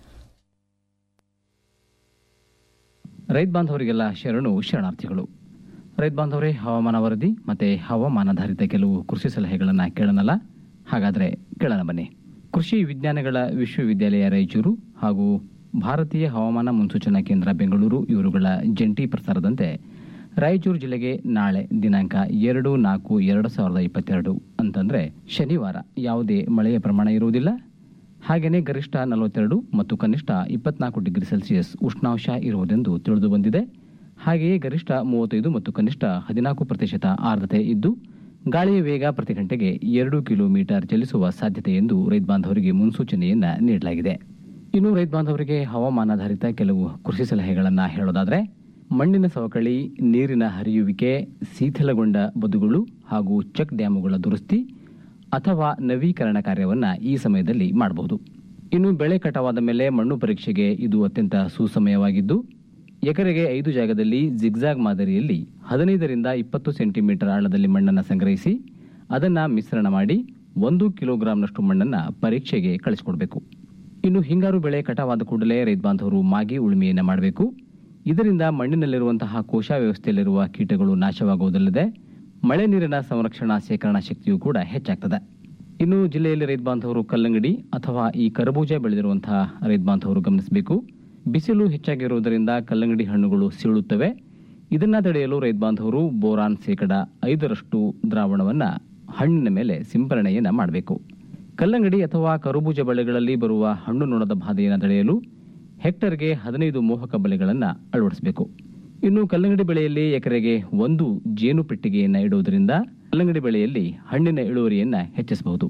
ರೈತ ಬಾಂಧವರಿಗೆಲ್ಲ ಶರಣು ಶರಣಾರ್ಥಿಗಳು ರೈತ ಬಾಂಧವರೇ ಹವಾಮಾನ ವರದಿ ಮತ್ತು ಹವಾಮಾನಾಧಾರಿತ ಕೆಲವು ಕೃಷಿ ಸಲಹೆಗಳನ್ನು ಕೇಳೋಣಲ್ಲ ಹಾಗಾದರೆ ಕೇಳೋಣ ಬನ್ನಿ ಕೃಷಿ ವಿಜ್ಞಾನಗಳ ವಿಶ್ವವಿದ್ಯಾಲಯ ರಾಯಚೂರು ಹಾಗೂ ಭಾರತೀಯ ಹವಾಮಾನ ಮುನ್ಸೂಚನಾ ಕೇಂದ್ರ ಬೆಂಗಳೂರು ಇವರುಗಳ ಜಂಟಿ ಪ್ರಸಾರದಂತೆ ರಾಯಚೂರು ಜಿಲ್ಲೆಗೆ ನಾಳೆ ದಿನಾಂಕ ಎರಡು ನಾಲ್ಕು ಎರಡು ಸಾವಿರದ ಇಪ್ಪತ್ತೆರಡು ಅಂತಂದರೆ ಶನಿವಾರ ಯಾವುದೇ ಮಳೆಯ ಪ್ರಮಾಣ ಇರುವುದಿಲ್ಲ ಹಾಗೆಯೇ ಗರಿಷ್ಠ ನಲವತ್ತೆರಡು ಮತ್ತು ಕನಿಷ್ಠ ಇಪ್ಪತ್ನಾಲ್ಕು ಡಿಗ್ರಿ ಸೆಲ್ಸಿಯಸ್ ಉಷ್ಣಾಂಶ ಇರುವುದೆಂದು ತಿಳಿದು ಬಂದಿದೆ ಹಾಗೆಯೇ ಗರಿಷ್ಠ ಮೂವತ್ತೈದು ಮತ್ತು ಕನಿಷ್ಠ ಹದಿನಾಲ್ಕು ಪ್ರತಿಶತ ಆರ್ದ್ರತೆ ಇದ್ದು ಗಾಳಿಯ ವೇಗ ಪ್ರತಿ ಗಂಟೆಗೆ ಎರಡು ಕಿಲೋಮೀಟರ್ ಚಲಿಸುವ ಸಾಧ್ಯತೆ ಎಂದು ರೈತ ಬಾಂಧವರಿಗೆ ಮುನ್ಸೂಚನೆಯನ್ನು ನೀಡಲಾಗಿದೆ ಇನ್ನು ರೈತ ಬಾಂಧವರಿಗೆ ಹವಾಮಾನಾಧಾರಿತ ಕೆಲವು ಕೃಷಿ ಸಲಹೆಗಳನ್ನು ಹೇಳೋದಾದರೆ ಮಣ್ಣಿನ ಸವಕಳಿ ನೀರಿನ ಹರಿಯುವಿಕೆ ಶೀಥಲಗೊಂಡ ಬದುಗಳು ಹಾಗೂ ಚೆಕ್ ಡ್ಯಾಮುಗಳ ದುರಸ್ತಿ ಅಥವಾ ನವೀಕರಣ ಕಾರ್ಯವನ್ನು ಈ ಸಮಯದಲ್ಲಿ ಮಾಡಬಹುದು ಇನ್ನು ಬೆಳೆ ಕಟಾವಾದ ಮೇಲೆ ಮಣ್ಣು ಪರೀಕ್ಷೆಗೆ ಇದು ಅತ್ಯಂತ ಸುಸಮಯವಾಗಿದ್ದು ಎಕರೆಗೆ ಐದು ಜಾಗದಲ್ಲಿ ಜಿಗ್ಜಾಗ್ ಮಾದರಿಯಲ್ಲಿ ಹದಿನೈದರಿಂದ ಇಪ್ಪತ್ತು ಸೆಂಟಿಮೀಟರ್ ಆಳದಲ್ಲಿ ಮಣ್ಣನ್ನು ಸಂಗ್ರಹಿಸಿ ಅದನ್ನು ಮಿಶ್ರಣ ಮಾಡಿ ಒಂದು ಕಿಲೋಗ್ರಾಂನಷ್ಟು ಮಣ್ಣನ್ನು ಪರೀಕ್ಷೆಗೆ ಕಳಿಸಿಕೊಡಬೇಕು ಇನ್ನು ಹಿಂಗಾರು ಬೆಳೆ ಕಟಾವಾದ ಕೂಡಲೇ ರೈತ ಬಾಂಧವರು ಮಾಗಿ ಉಳುಮೆಯನ್ನು ಮಾಡಬೇಕು ಇದರಿಂದ ಮಣ್ಣಿನಲ್ಲಿರುವಂತಹ ಕೋಶ ವ್ಯವಸ್ಥೆಯಲ್ಲಿರುವ ಕೀಟಗಳು ನಾಶವಾಗುವುದಲ್ಲದೆ ಮಳೆ ನೀರಿನ ಸಂರಕ್ಷಣಾ ಶೇಖರಣಾ ಶಕ್ತಿಯೂ ಕೂಡ ಹೆಚ್ಚಾಗ್ತದೆ ಇನ್ನು ಜಿಲ್ಲೆಯಲ್ಲಿ ರೈತ ಬಾಂಧವರು ಕಲ್ಲಂಗಡಿ ಅಥವಾ ಈ ಕರಬೂಜ ಬೆಳೆದಿರುವಂತಹ ರೈತ ಬಾಂಧವರು ಗಮನಿಸಬೇಕು ಬಿಸಿಲು ಹೆಚ್ಚಾಗಿರುವುದರಿಂದ ಕಲ್ಲಂಗಡಿ ಹಣ್ಣುಗಳು ಸೀಳುತ್ತವೆ ಇದನ್ನ ತಡೆಯಲು ರೈತ ಬಾಂಧವರು ಬೋರಾನ್ ಶೇಕಡ ಐದರಷ್ಟು ದ್ರಾವಣವನ್ನ ಹಣ್ಣಿನ ಮೇಲೆ ಸಿಂಪರಣೆಯನ್ನ ಮಾಡಬೇಕು ಕಲ್ಲಂಗಡಿ ಅಥವಾ ಕರಬೂಜ ಬೆಳೆಗಳಲ್ಲಿ ಬರುವ ಹಣ್ಣು ನೊಣದ ಬಾಧೆಯನ್ನು ತಡೆಯಲು ಹೆಕ್ಟರ್ಗೆ ಹದಿನೈದು ಮೋಹಕ ಬಲೆಗಳನ್ನು ಅಳವಡಿಸಬೇಕು ಇನ್ನು ಕಲ್ಲಂಗಡಿ ಬೆಳೆಯಲ್ಲಿ ಎಕರೆಗೆ ಒಂದು ಜೇನು ಪೆಟ್ಟಿಗೆಯನ್ನು ಇಡುವುದರಿಂದ ಕಲ್ಲಂಗಡಿ ಬೆಳೆಯಲ್ಲಿ ಹಣ್ಣಿನ ಇಳುವರಿಯನ್ನು ಹೆಚ್ಚಿಸಬಹುದು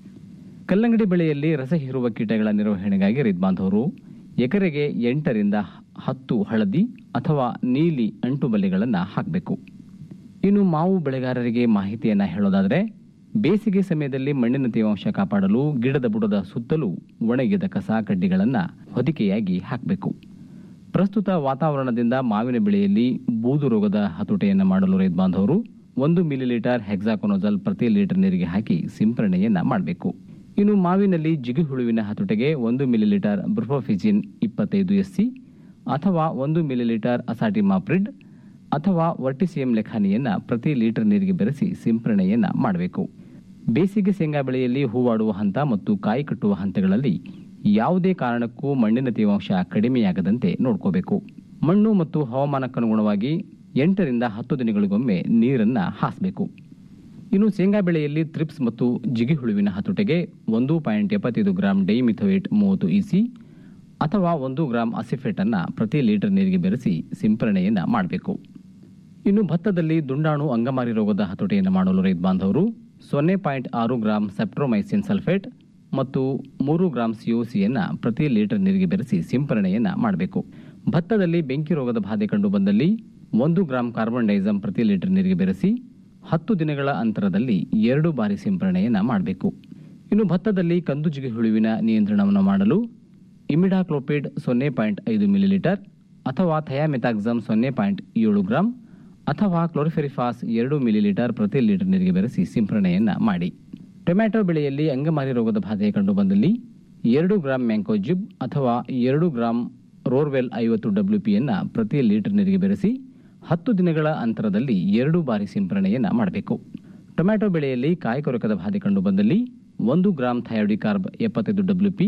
ಕಲ್ಲಂಗಡಿ ಬೆಳೆಯಲ್ಲಿ ರಸ ಹೀರುವ ಕೀಟಗಳ ನಿರ್ವಹಣೆಗಾಗಿ ರೈತ ಬಾಂಧವರು ಎಕರೆಗೆ ಎಂಟರಿಂದ ಹತ್ತು ಹಳದಿ ಅಥವಾ ನೀಲಿ ಅಂಟು ಬಲೆಗಳನ್ನು ಹಾಕಬೇಕು ಇನ್ನು ಮಾವು ಬೆಳೆಗಾರರಿಗೆ ಮಾಹಿತಿಯನ್ನು ಹೇಳೋದಾದರೆ ಬೇಸಿಗೆ ಸಮಯದಲ್ಲಿ ಮಣ್ಣಿನ ತೇವಾಂಶ ಕಾಪಾಡಲು ಗಿಡದ ಬುಡದ ಸುತ್ತಲೂ ಒಣಗಿದ ಕಸ ಕಡ್ಡಿಗಳನ್ನು ಹೊದಿಕೆಯಾಗಿ ಹಾಕಬೇಕು ಪ್ರಸ್ತುತ ವಾತಾವರಣದಿಂದ ಮಾವಿನ ಬೆಳೆಯಲ್ಲಿ ಬೂದು ರೋಗದ ಹತೋಟಿಯನ್ನು ಮಾಡಲು ರೈತ ಬಾಂಧವರು ಒಂದು ಮಿಲಿಲೀಟರ್ ಹೆಕ್ಸಾಕೊನೋಜಲ್ ಪ್ರತಿ ಲೀಟರ್ ನೀರಿಗೆ ಹಾಕಿ ಸಿಂಪರಣೆಯನ್ನ ಮಾಡಬೇಕು ಇನ್ನು ಮಾವಿನಲ್ಲಿ ಜಿಗುಹುಳುವಿನ ಹತೋಟಿಗೆ ಒಂದು ಮಿಲಿಲೀಟರ್ ಬ್ರಫೋಫಿಜಿನ್ ಇಪ್ಪತ್ತೈದು ಎಸ್ಸಿ ಅಥವಾ ಒಂದು ಮಿಲಿಲೀಟರ್ ಅಸಾಟಿಮಾಪ್ರಿಡ್ ಅಥವಾ ವರ್ಟಿಸಿಯಂ ಲೆಖಾನಿಯನ್ನ ಪ್ರತಿ ಲೀಟರ್ ನೀರಿಗೆ ಬೆರೆಸಿ ಸಿಂಪರಣೆಯನ್ನ ಮಾಡಬೇಕು ಬೇಸಿಗೆ ಶೇಂಗಾ ಬೆಳೆಯಲ್ಲಿ ಹೂವಾಡುವ ಹಂತ ಮತ್ತು ಕಾಯಿ ಕಟ್ಟುವ ಹಂತಗಳಲ್ಲಿ ಯಾವುದೇ ಕಾರಣಕ್ಕೂ ಮಣ್ಣಿನ ತೇವಾಂಶ ಕಡಿಮೆಯಾಗದಂತೆ ನೋಡ್ಕೋಬೇಕು ಮಣ್ಣು ಮತ್ತು ಹವಾಮಾನಕ್ಕನುಗುಣವಾಗಿ ಎಂಟರಿಂದ ಹತ್ತು ದಿನಗಳಿಗೊಮ್ಮೆ ನೀರನ್ನ ಹಾಸಬೇಕು ಇನ್ನು ಶೇಂಗಾ ಬೆಳೆಯಲ್ಲಿ ಥ್ರಿಪ್ಸ್ ಮತ್ತು ಜಿಗಿಹುಳುವಿನ ಹತೋಟಿಗೆ ಒಂದು ಪಾಯಿಂಟ್ ಎಪ್ಪತ್ತೈದು ಗ್ರಾಂ ಡೈಮಿಥೋಯೇಟ್ ಮೂವತ್ತು ಇಸಿ ಅಥವಾ ಒಂದು ಗ್ರಾಂ ಅಸಿಫೇಟ್ ಅನ್ನ ಪ್ರತಿ ಲೀಟರ್ ನೀರಿಗೆ ಬೆರೆಸಿ ಸಿಂಪರಣೆಯನ್ನ ಮಾಡಬೇಕು ಇನ್ನು ಭತ್ತದಲ್ಲಿ ದುಂಡಾಣು ಅಂಗಮಾರಿ ರೋಗದ ಹತೋಟಿಯನ್ನು ಮಾಡಲು ರೈತ ಬಾಂಧವರು ಸೊನ್ನೆ ಪಾಯಿಂಟ್ ಆರು ಗ್ರಾಂ ಸೆಪ್ಟ್ರೋಮೈಸಿನ್ ಸಲ್ಫೇಟ್ ಮತ್ತು ಮೂರು ಗ್ರಾಂ ಸಿಒಸಿಯನ್ನ ಪ್ರತಿ ಲೀಟರ್ ನೀರಿಗೆ ಬೆರೆಸಿ ಸಿಂಪರಣೆಯನ್ನ ಮಾಡಬೇಕು ಭತ್ತದಲ್ಲಿ ಬೆಂಕಿ ರೋಗದ ಬಾಧೆ ಕಂಡು ಬಂದಲ್ಲಿ ಒಂದು ಗ್ರಾಂ ಕಾರ್ಬನ್ ಡೈಸಮ್ ಪ್ರತಿ ಲೀಟರ್ ನೀರಿಗೆ ಬೆರೆಸಿ ಹತ್ತು ದಿನಗಳ ಅಂತರದಲ್ಲಿ ಎರಡು ಬಾರಿ ಸಿಂಪರಣೆಯನ್ನ ಮಾಡಬೇಕು ಇನ್ನು ಭತ್ತದಲ್ಲಿ ಕಂದುಜಿಗೆ ಹುಳುವಿನ ನಿಯಂತ್ರಣವನ್ನು ಮಾಡಲು ಇಮಿಡಾಕ್ಲೋಪಿಡ್ ಸೊನ್ನೆ ಪಾಯಿಂಟ್ ಐದು ಮಿಲಿಲೀಟರ್ ಅಥವಾ ಥಯಾಮೆಥಾಕ್ಸಮ್ ಸೊನ್ನೆ ಪಾಯಿಂಟ್ ಏಳು ಗ್ರಾಂ ಅಥವಾ ಕ್ಲೋರಿಫೆರಿಫಾಸ್ ಎರಡು ಮಿಲಿಲೀಟರ್ ಪ್ರತಿ ಲೀಟರ್ ನೀರಿಗೆ ಬೆರೆಸಿ ಸಿಂಪರಣೆಯನ್ನ ಮಾಡಿ ಟೊಮ್ಯಾಟೊ ಬೆಳೆಯಲ್ಲಿ ಅಂಗಮಾರಿ ರೋಗದ ಬಾಧೆ ಕಂಡು ಬಂದಲ್ಲಿ ಎರಡು ಗ್ರಾಂ ಮ್ಯಾಂಕೋಜಿಬ್ ಅಥವಾ ಎರಡು ಗ್ರಾಂ ರೋರ್ವೆಲ್ ಐವತ್ತು ಡಬ್ಲ್ಯೂ ಪಿಯನ್ನ ಪ್ರತಿ ಲೀಟರ್ ನೀರಿಗೆ ಬೆರೆಸಿ ಹತ್ತು ದಿನಗಳ ಅಂತರದಲ್ಲಿ ಎರಡು ಬಾರಿ ಸಿಂಪರಣೆಯನ್ನ ಮಾಡಬೇಕು ಟೊಮ್ಯಾಟೊ ಬೆಳೆಯಲ್ಲಿ ಕಾಯಿ ಕೊರಕದ ಬಾಧೆ ಕಂಡು ಬಂದಲ್ಲಿ ಒಂದು ಗ್ರಾಂ ಥಯೋಡಿಕಾರ್ಬ್ ಎಪ್ಪತ್ತೈದು ಡಬ್ಲ್ಯೂ ಪಿ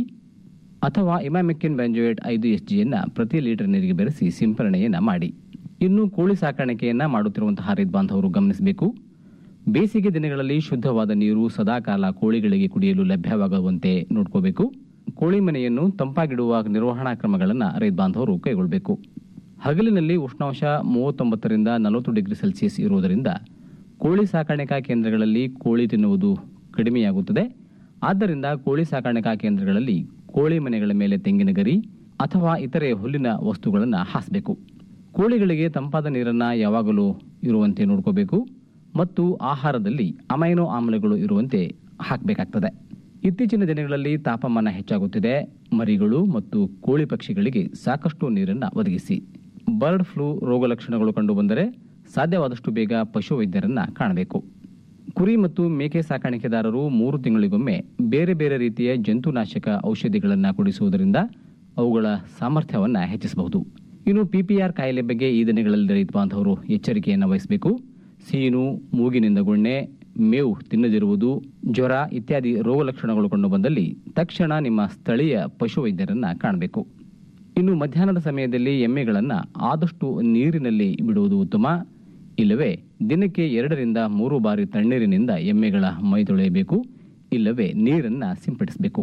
ಅಥವಾ ಇಮಾಮೆಕ್ಕಿನ್ ಬ್ಯಾಂಜೋಯೇಟ್ ಐದು ಎಸ್ ಜಿಯನ್ನ ಪ್ರತಿ ಲೀಟರ್ ನೀರಿಗೆ ಬೆರೆಸಿ ಸಿಂಪರಣೆಯನ್ನ ಮಾಡಿ ಇನ್ನು ಕೋಳಿ ಸಾಕಾಣಿಕೆಯನ್ನ ಮಾಡುತ್ತಿರುವಂತಹ ರೈತ ಬಾಂಧವರು ಗಮನಿಸಬೇಕು ಬೇಸಿಗೆ ದಿನಗಳಲ್ಲಿ ಶುದ್ಧವಾದ ನೀರು ಸದಾಕಾಲ ಕೋಳಿಗಳಿಗೆ ಕುಡಿಯಲು ಲಭ್ಯವಾಗುವಂತೆ ನೋಡ್ಕೋಬೇಕು ಕೋಳಿ ಮನೆಯನ್ನು ತಂಪಾಗಿಡುವ ನಿರ್ವಹಣಾ ಕ್ರಮಗಳನ್ನು ರೈತ ಬಾಂಧವರು ಕೈಗೊಳ್ಳಬೇಕು ಹಗಲಿನಲ್ಲಿ ಉಷ್ಣಾಂಶ ಮೂವತ್ತೊಂಬತ್ತರಿಂದ ನಲವತ್ತು ಡಿಗ್ರಿ ಸೆಲ್ಸಿಯಸ್ ಇರುವುದರಿಂದ ಕೋಳಿ ಸಾಕಾಣಿಕಾ ಕೇಂದ್ರಗಳಲ್ಲಿ ಕೋಳಿ ತಿನ್ನುವುದು ಕಡಿಮೆಯಾಗುತ್ತದೆ ಆದ್ದರಿಂದ ಕೋಳಿ ಸಾಕಾಣಿಕಾ ಕೇಂದ್ರಗಳಲ್ಲಿ ಕೋಳಿ ಮನೆಗಳ ಮೇಲೆ ತೆಂಗಿನ ಗರಿ ಅಥವಾ ಇತರೆ ಹುಲ್ಲಿನ ವಸ್ತುಗಳನ್ನು ಹಾಸಬೇಕು ಕೋಳಿಗಳಿಗೆ ತಂಪಾದ ನೀರನ್ನು ಯಾವಾಗಲೂ ಇರುವಂತೆ ನೋಡ್ಕೋಬೇಕು ಮತ್ತು ಆಹಾರದಲ್ಲಿ ಅಮೈನೋ ಆಮ್ಲಗಳು ಇರುವಂತೆ ಹಾಕಬೇಕಾಗ್ತದೆ ಇತ್ತೀಚಿನ ದಿನಗಳಲ್ಲಿ ತಾಪಮಾನ ಹೆಚ್ಚಾಗುತ್ತಿದೆ ಮರಿಗಳು ಮತ್ತು ಕೋಳಿ ಪಕ್ಷಿಗಳಿಗೆ ಸಾಕಷ್ಟು ನೀರನ್ನು ಒದಗಿಸಿ ಬರ್ಡ್ ಫ್ಲೂ ರೋಗ ಲಕ್ಷಣಗಳು ಕಂಡುಬಂದರೆ ಸಾಧ್ಯವಾದಷ್ಟು ಬೇಗ ಪಶುವೈದ್ಯರನ್ನ ಕಾಣಬೇಕು ಕುರಿ ಮತ್ತು ಮೇಕೆ ಸಾಕಾಣಿಕೆದಾರರು ಮೂರು ತಿಂಗಳಿಗೊಮ್ಮೆ ಬೇರೆ ಬೇರೆ ರೀತಿಯ ಜಂತುನಾಶಕ ಔಷಧಿಗಳನ್ನು ಕುಡಿಸುವುದರಿಂದ ಅವುಗಳ ಸಾಮರ್ಥ್ಯವನ್ನು ಹೆಚ್ಚಿಸಬಹುದು ಇನ್ನು ಪಿಪಿಆರ್ ಕಾಯಿಲೆ ಬಗ್ಗೆ ಈ ದಿನಗಳಲ್ಲಿ ರೈತ ಬಾಂಧವರು ಎಚ್ಚರಿಕೆಯನ್ನು ವಹಿಸಬೇಕು ಸೀನು ಮೂಗಿನಿಂದ ಗುಣ್ಣೆ ಮೇವು ತಿನ್ನದಿರುವುದು ಜ್ವರ ಇತ್ಯಾದಿ ರೋಗ ಲಕ್ಷಣಗಳು ಕಂಡು ಬಂದಲ್ಲಿ ತಕ್ಷಣ ನಿಮ್ಮ ಸ್ಥಳೀಯ ಪಶುವೈದ್ಯರನ್ನ ಕಾಣಬೇಕು ಇನ್ನು ಮಧ್ಯಾಹ್ನದ ಸಮಯದಲ್ಲಿ ಎಮ್ಮೆಗಳನ್ನು ಆದಷ್ಟು ನೀರಿನಲ್ಲಿ ಬಿಡುವುದು ಉತ್ತಮ ಇಲ್ಲವೇ ದಿನಕ್ಕೆ ಎರಡರಿಂದ ಮೂರು ಬಾರಿ ತಣ್ಣೀರಿನಿಂದ ಎಮ್ಮೆಗಳ ಮೈ ತೊಳೆಯಬೇಕು ಇಲ್ಲವೇ ನೀರನ್ನು ಸಿಂಪಡಿಸಬೇಕು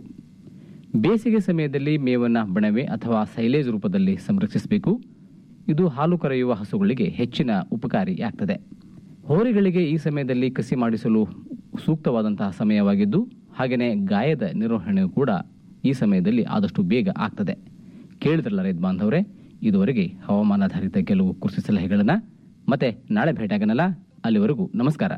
ಬೇಸಿಗೆ ಸಮಯದಲ್ಲಿ ಮೇವನ್ನು ಬಣವೆ ಅಥವಾ ಸೈಲೇಜ್ ರೂಪದಲ್ಲಿ ಸಂರಕ್ಷಿಸಬೇಕು ಇದು ಹಾಲು ಕರೆಯುವ ಹಸುಗಳಿಗೆ ಹೆಚ್ಚಿನ ಉಪಕಾರಿಯಾಗ್ತದೆ ಹೋರಿಗಳಿಗೆ ಈ ಸಮಯದಲ್ಲಿ ಕಸಿ ಮಾಡಿಸಲು ಸೂಕ್ತವಾದಂತಹ ಸಮಯವಾಗಿದ್ದು ಹಾಗೆಯೇ ಗಾಯದ ನಿರ್ವಹಣೆ ಕೂಡ ಈ ಸಮಯದಲ್ಲಿ ಆದಷ್ಟು ಬೇಗ ಆಗ್ತದೆ ಕೇಳಿದ್ರಲ್ಲ ರೈತ ಬಾಂಧವರೇ ಇದುವರೆಗೆ ಹವಾಮಾನಾಧಾರಿತ ಕೆಲವು ಕೃಷಿ ಸಲಹೆಗಳನ್ನು ಮತ್ತೆ ನಾಳೆ ಭೇಟಿಯಾಗನಲ್ಲ ಅಲ್ಲಿವರೆಗೂ ನಮಸ್ಕಾರ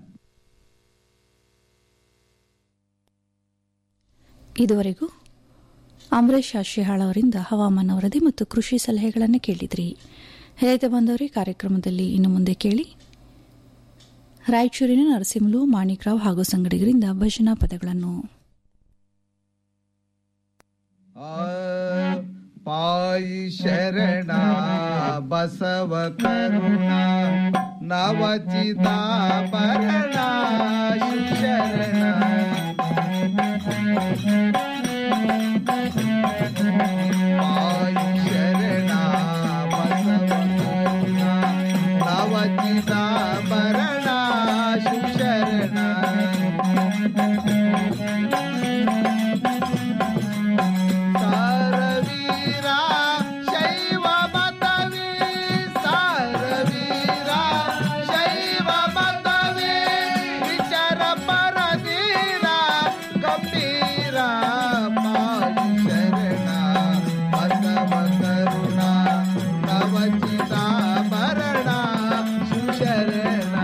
ಇದುವರೆಗೂ ಅಂಬರೀಶ್ ಆಶಿಹಾಳ್ ಅವರಿಂದ ಹವಾಮಾನ ವರದಿ ಮತ್ತು ಕೃಷಿ ಸಲಹೆಗಳನ್ನು ಕೇಳಿದ್ರಿ ರೈತ ಬಂದವರೇ ಕಾರ್ಯಕ್ರಮದಲ್ಲಿ ಇನ್ನು ಮುಂದೆ ಕೇಳಿ ರಾಯಚೂರಿನ ನರಸಿಂಹಲು ಮಾಣಿಕ್ರಾವ್ ಹಾಗೂ ಸಂಗಡಿಗರಿಂದ ಭಜನಾ ಪದಗಳನ್ನು ಪಾಯಿ ಶರಣ ಬಸವ ಕರುಣ ನವಚಿತಾಭರಣ ಶರಣ ಪಾಯಿ ಶರಣ ಬಸವ ಕರುಣ ನವಚಿತಾಭರಣ ಶರಣ ಸಾರವೀರ ಶೈವ ಮತವೇ ಸಾರವೀರ ಶೈವ ಮತವೇ ವಿಚಾರ ಪರದೀರ ಗಂಭೀರ ಪಾಯಿ ಶರಣ ಬಸವ ಕರುಣ ನವಚಿತ ಭರಣ ಸುಶರಣ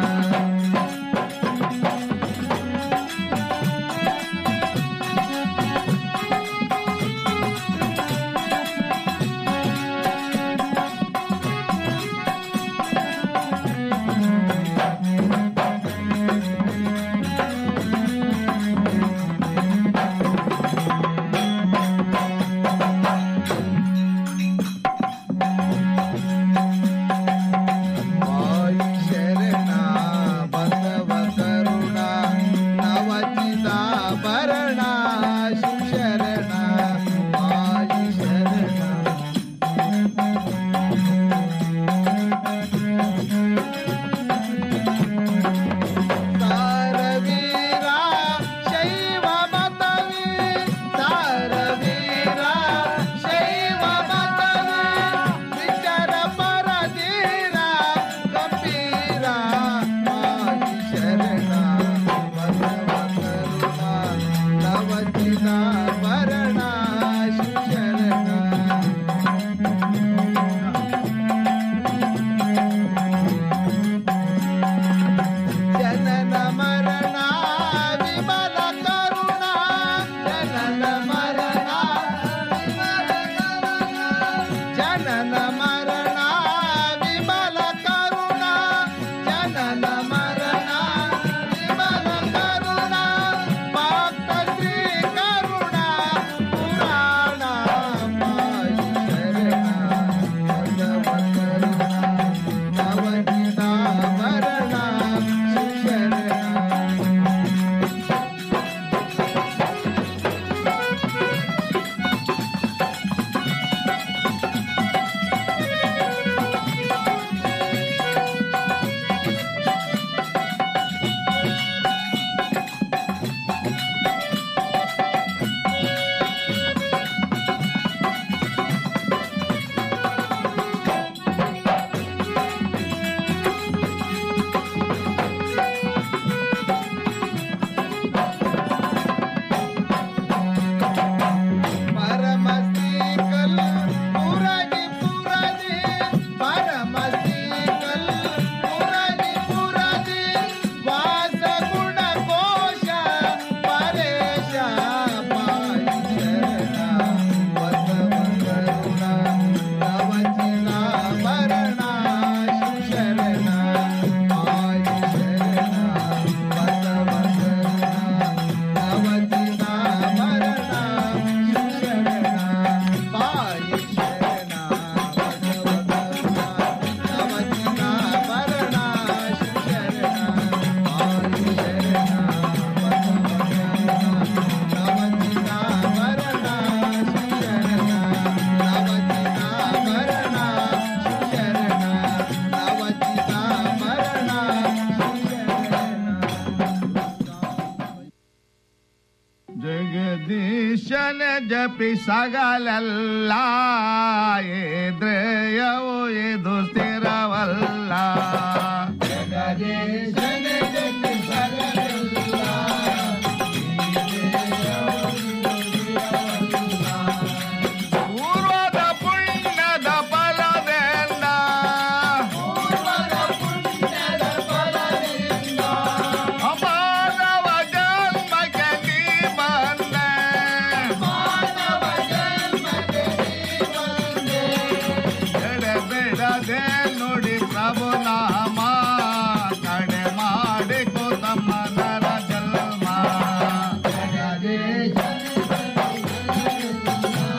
ವಾಯು ಶರಣ ಬಸವ ಕರುಣ ನವಚಿತ ಭರಣ ಶರಣ ವಾಯು ಶರಣ ಸಾರವೀರ ಶೈವ ಮತವೇ ಸಾರವೀರ ಶೈವ ಮತವೇ ವಿಚಾರ ಪರದೀರ ಗಂಭೀರ ಮಾಯಿ ಶರಣ ಬಸವ ಕರುಣ ನವಚಿತ ಭರಣ ಶರಣ ಜನನ ಮರಣ ವಿಮಲ ಕರುಣ ಜನನ ಮರಣ ಜನನ ಮರಣ ವಿಮಲ ಕರುಣ ಜನನ ಮರಣ ವಿಮಲ ಕರುಣ ಭಕ್ತ ಶ್ರೀ ಕರುಣ ಪುರಾಣ ಮಾಯಿ ಶರಣ ಬಸವ ಕರುಣ ನವಜಿತ ಭರಣ ಶರಣ ಪರಮಸ್ತಿ ಕಲ್ ಪುರಗಿ ಪುರದಿ ಪರಮಸ್ತಿ ಕಲ್ ಪುರಗಿ ಪುರದಿ ವಾಸ ಗುಣ ಕೋಶ ಪರೇಶ ಪಾಯಿ ಶರಣ ಬಸವ ಕರುಣ ನವಚಿನ ಭರಣ ಶರಣ ಪಾಯಿ ಶರಣ ಬಸವ ಕರುಣ ನವಚಿನ ಭರಣ ಜಗದೀಶನ ಜಪಿ ಸಗಲಲ್ಲ ಎದ್ರೆಯವು ಇದು ಸ್ಥಿರವಲ್ಲ ಜಗದೀಶನ